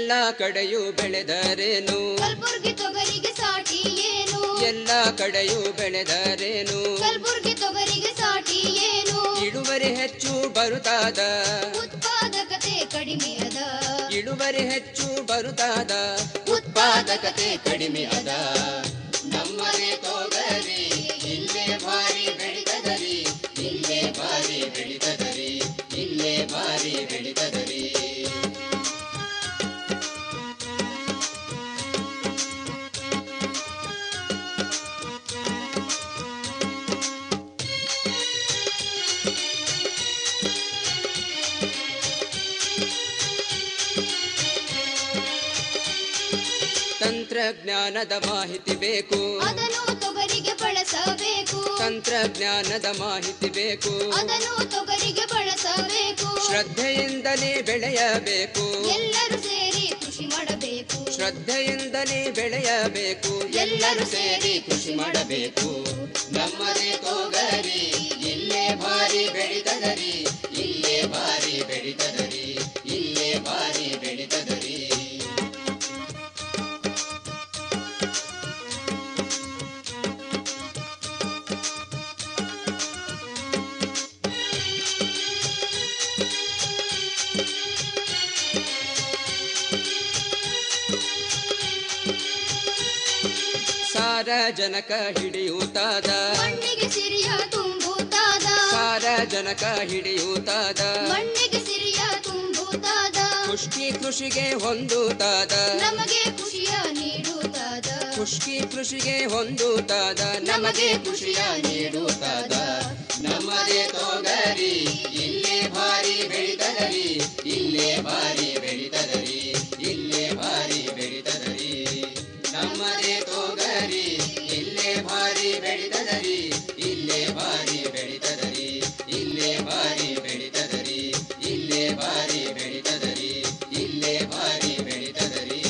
ಎಲ್ಲ ಕಡೆಯೂ ಬೆಳೆದರೇನು ಕಲ್ಬುರ್ಗಿ ತೊಗರಿಗೆ ಸಾಟಿ ಏನು ಎಲ್ಲ ಕಡೆಯೂ ಬೆಳೆದರೇನು ಕಲ್ಬುರ್ಗಿ ತೊಗರಿಗೆ ಸಾಟಿ ಏನು ಇಳುವರಿ ಹೆಚ್ಚು ಬರುತ್ತಾದ ಉತ್ಪಾದಕತೆ ಕಡಿಮೆ ಅದ ಇಳುವರಿ ಹೆಚ್ಚು ಬರುತ್ತಾದ ಉತ್ಪಾದಕತೆ ಕಡಿಮೆ ಅದ ನಮ್ಮನೆ ತೊಗರಿ ಇಲ್ಲೇ ಭಾರಿ ಬೆಳಿತದರಿ ಇಲ್ಲೇ ಭಾರಿ ಬೆಳಿತದರಿ ಇಲ್ಲೇ ಭಾರಿ ಬೆಳಿತದರಿ ತಂತ್ರಜ್ಞಾನದ ಮಾಹಿತಿ ಬೇಕು ಅದನ್ನು ತೊಗರಿಗೆ ಬಳಸಬೇಕು ತಂತ್ರಜ್ಞಾನದ ಮಾಹಿತಿ ಬೇಕು ಅದನ್ನು ತೊಗರಿಗೆ ಬಳಸಬೇಕು ಶ್ರದ್ಧೆಯಿಂದಲೇ ಬೆಳೆಯಬೇಕು ಎಲ್ಲರೂ ಸೇರಿ ಕೃಷಿ ಮಾಡಬೇಕು ಶ್ರದ್ಧೆಯಿಂದಲೇ ಬೆಳೆಯಬೇಕು ಎಲ್ಲರೂ ಸೇರಿ ಕೃಷಿ ಮಾಡಬೇಕು ನಮ್ಮನೆ ತೊಗರಿ ಇಲ್ಲೇ ಭಾರಿ ಬೆಳಿತದರಿ ಇಲ್ಲೇ ಭಾರಿ ಬೆಳಿತದರಿ ಇಲ್ಲೇ ಭಾರಿ ಬೆಳಿತದರಿ ಸಾರಜನಕ ಹಿಡಿಯುತ್ತಾದ ಮಣ್ಣಿಗೆ ಸಿರಿಯ ತುಂಬುತ್ತಾದ ಸಾರಜನಕ ಹಿಡಿಯುತ್ತಾದ ಮಣ್ಣಿಗೆ ಸಿರಿಯ ತುಂಬುತ್ತಾದ ಖುಷ್ಕಿ ಕೃಷಿಗೆ ಹೊಂದುತ್ತಾದ ನಮಗೆ ಖುಷಿಯ ನೀಡುತ್ತಾದ ಖುಷ್ಕಿ ಕೃಷಿಗೆ ಹೊಂದುತ್ತಾದ ನಮಗೆ ಖುಷಿಯ ನೀಡುತ್ತಾದ ನಮ್ಮದೇ ತೊಗರಿ ಇಲ್ಲೇ ಭಾರಿ ಬೆಳಿತದರಿ ಇಲ್ಲೇ ಭಾರಿ ಬೆಳಿತದರಿ ಇಲ್ಲೇ ಭಾರಿ ಬೆಳಿತದರಿ ನಮ್ಮದೇ ತೊಗರಿ ಇಲ್ಲೇ ಭಾರಿ ಬೆಳಿತದರಿ ಇಲ್ಲೇ ಭಾರಿ ಬೆಳಿತದರಿ ಇಲ್ಲೇ ಭಾರಿ ಬೆಳಿತದರಿ ಇಲ್ಲೇ ಭಾರಿ ಬೆಳಿತದರಿ ಇಲ್ಲೇ ಭಾರಿ ಬೆಳಿತದರಿ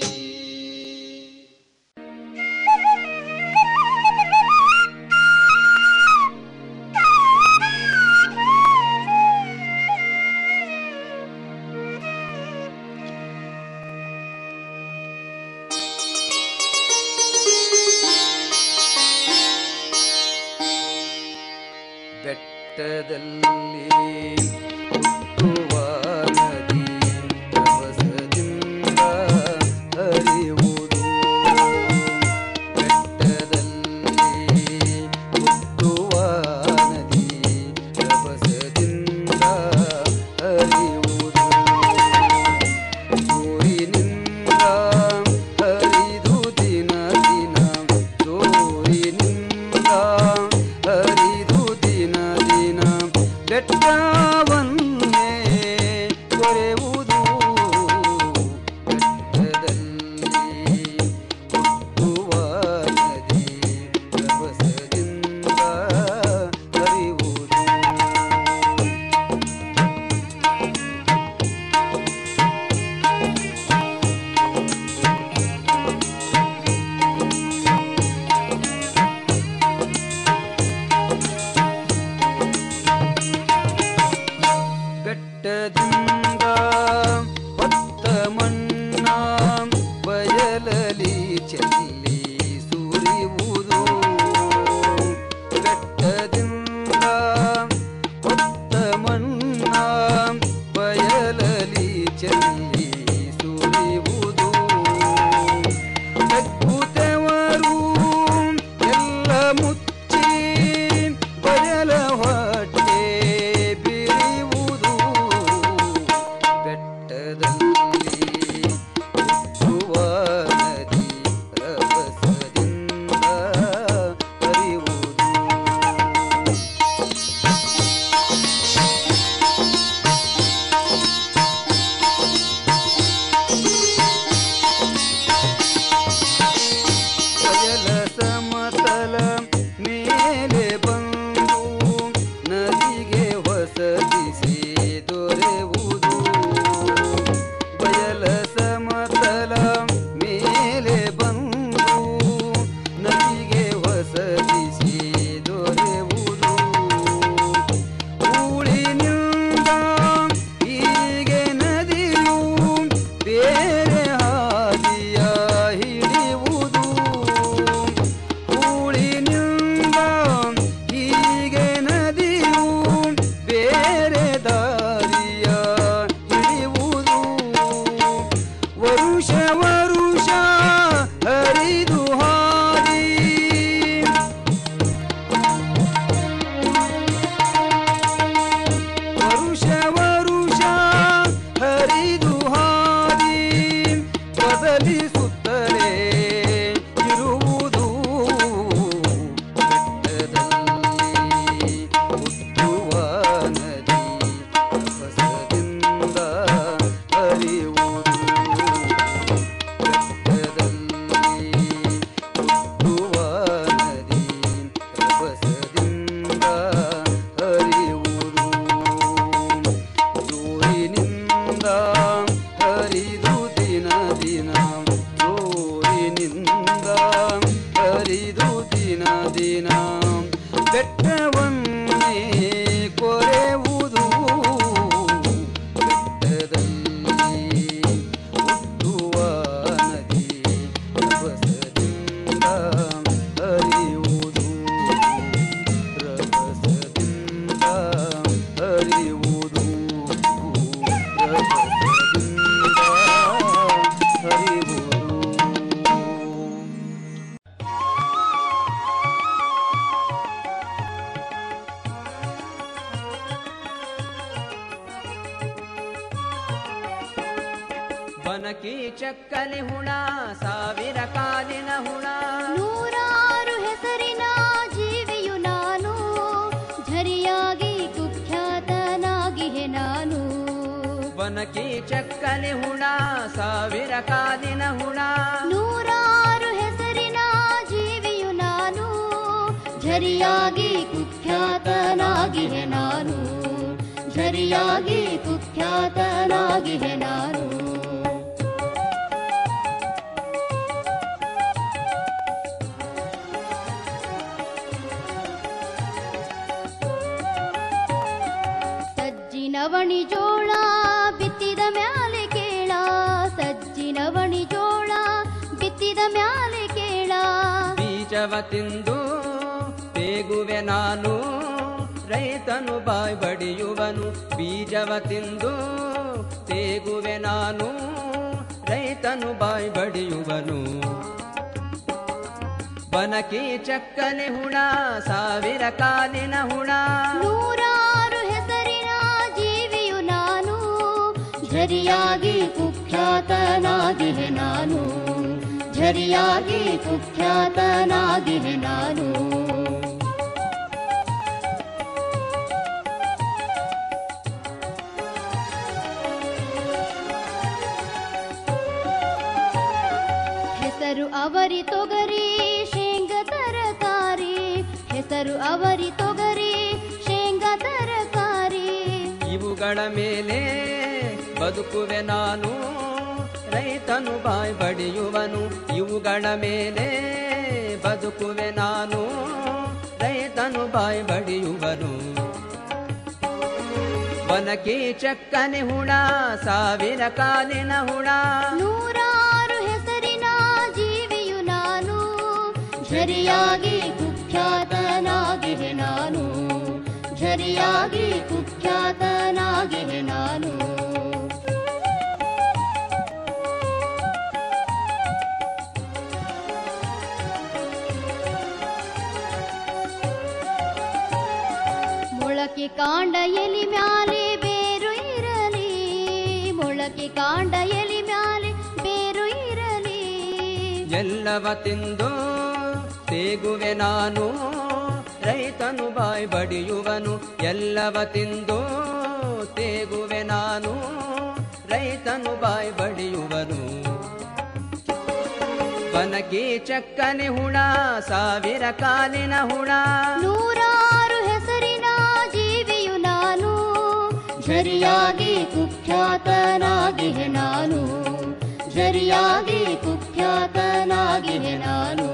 ಬೆಟ್ಟದಲ್ಲಿ ಹುಟ್ಟುವ ನದಿ ರಭಸದಿಂದ ಹರಿಯುವುದು ಬೆಟ್ಟದಲ್ಲಿ ಹುಟ್ಟುವ ನದಿ ರಭಸದಿಂದ ಹರಿಯುವುದು ಜೋರಿನಿಂದ ಹರಿದು ದಿನ ದಿನ ಜೋರಿನಿಂದ ಹರಿದು ದಿನ ದಿನ ಬೆಟ್ಟವನ್ನೇ ಕೊರೆಯುವುದು ಬೆಟ್ಟದಲ್ಲಿ ಹುಟ್ಟುವ ನದಿ ರಭಸದಿಂದ ಹರಿಯುವುದು ಬೆಟ್ಟದಿಂದ ಹೊತ್ತ ಮಣ್ಣ ಬಯಲಲಿ ಚೆಲ್ಲಿ ಸುರಿಯುವುದು ಬೆಟ್ಟದಿಂದ ಹೊತ್ತ ಮಣ್ಣ ಬಯಲಲಿ ಚೆಲ್ಲಿ ಸುರಿಯುವುದು ಬೆಕ್ಕುತ್ತವರು ಎಲ್ಲ ಮುಚ್ಚಿ ಬಯಲ ಹೊಟ್ಟೆ ಬಿರಿಯುವುದು ಬೆಟ್ಟದಲ್ಲಿ ಹುಟ್ಟುವ ನದಿ ರಭಸದಿಂದ ಹರಿಯುವುದು ಬಯಲ ಸಮತಲ ಮೇಲೆ ಬಂದು ನದಿಗೆ ಹೊಸದಿಸಿ ದೊರೆಯುವುದು ಬಯಲ ಸಮತಲ ಮೇಲೆ ಬಂದು ನದಿಗೆ ಹೊಸದಿಸಿ ದೊರೆಯುವುದು ಊಳಿನಿಂದ ಹೀಗೆ ನದಿಯು ಬೇರೆ ಬನಕಿ ಚಕ್ಕಲಿ ಹುಣ ಸಾವಿರ ಕಾಲಿನ ಹುಣ ನೂರಾರು ಹೆಸರಿನ ಜೀವಿಯು ನಾನು ಝರಿಯಾಗಿ ಕುಖ್ಯಾತನಾಗಿಹೆ ನಾನು ಬನಕಿ ಚಕ್ಕಲಿ ಹುಣ ಸಾವಿರ ಕಾಲಿನ ಹುಣ ನೂರಾರು ಹೆಸರಿನ ಜೀವಿಯು ನಾನು ಝರಿಯಾಗಿ ಕುಖ್ಯಾತನಾಗಿಹೆ ನಾನು ಝರಿಯಾಗಿ ಕುಖ್ಯಾತನಾಗಿಹೆ ನಾನು ಸಜ್ಜಿನವಣಿ ಜೋಳ ಬಿತ್ತಿದ ಮ್ಯಾಲೆ ಕೇಳ ಸಜ್ಜಿನವಣಿ ಜೋಳ ಬಿತ್ತಿದ ಮ್ಯಾಲೆ ಕೇಳ ಬೀಜವ ತಿಂದು ತೇಗುವೆ ನಾನು ರೈತನು ಬಾಯ್ ಬಡಿಯುವನು ಬೀಜವ ತಿಂದು ತೇಗುವೆ ನಾನು ರೈತನು ಬಾಯ್ ಬಡಿಯುವನು ಬನಕಿ ಚಕ್ಕನೆ ಹುಣ ಸಾವಿರ ಕಾಲಿನ ಹುಣ ನೂರಾರು ಹೆಸರಿನ ಜೀವಿಯು ನಾನು ಝರಿಯಾಗಿ ಕುಖ್ಯಾತನಾಗಿಹೆ ನಾನು ಝರಿಯಾಗಿ ಕುಖ್ಯಾತನಾಗಿಹೆ ನಾನು ಹೆಸರು ಅವರಿ ತೊಗರಿ ಶೇಂಗ ತರಕಾರಿ ಹೆಸರು ಅವರಿ ತೊಗರಿ ಶೇಂಗ ತರಕಾರಿ ಇವುಗಳ ಮೇಲೆ ಬದುಕುವೆ ನಾನು ರೈತನು ಬಾಯ್ ಬಡಿಯುವನು ಇವುಗಳ ಮೇಲೆ ಬದುಕುವೆ ನಾನು ರೈತನು ಬಾಯ್ ಬಡಿಯುವನು ಬನಕಿ ಚಕ್ಕನೆ ಹುಣ ಸಾವಿರ ಕಾಲಿನ ಹುಣ ನೂರಾರು ಹೆಸರಿನ ಜೀವಿಯು ನಾನು ಝರಿಯಾಗಿ ಕುಖ್ಯಾತನಾಗಿಹೆ ನಾನು ಝರಿಯಾಗಿ ಕುಖ್ಯಾತನಾಗಿಹೆ ನಾನು ಮೊಳಕೆ ಕಾಂಡ ಎಲಿ ಮ್ಯಾಲೆ ಬೇರು ಇರಲಿ ಮೊಳಕೆ ಕಾಂಡ ಎಲಿ ಮ್ಯಾಲೆ ಬೇರು ಇರಲಿ ಎಲ್ಲವ ತಿಂದು ತೇಗುವೆ ನಾನು ರೈತನು ಬಾಯ್ ಬಡಿಯುವನು ಎಲ್ಲವ ತಿಂದು ತೇಗುವೆ ನಾನು ರೈತನು ಬಾಯ್ ಬಡಿಯುವನು ಬನಕಿ ಚಕ್ಕನೆ ಹುಣ ಸಾವಿರ ಕಾಲಿನ ಹುಣ ನೂರಾರು ಹೆಸರಿನ ಜೀವಿಯು ನಾನು ಝರಿಯಾಗಿ ಕುಖ್ಯಾತನಾಗಿಹೆ ನಾನು ಝರಿಯಾಗಿ ಕುಖ್ಯಾತನಾಗಿಹೆ ನಾನು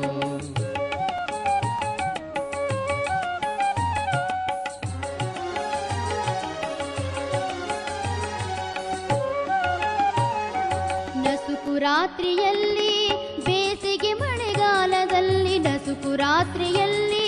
ನಸುಕು ರಾತ್ರಿಯಲ್ಲಿ ಬೇಸಿಗೆ ಮಳೆಗಾಲದಲ್ಲಿ ನಸುಕು ರಾತ್ರಿಯಲ್ಲಿ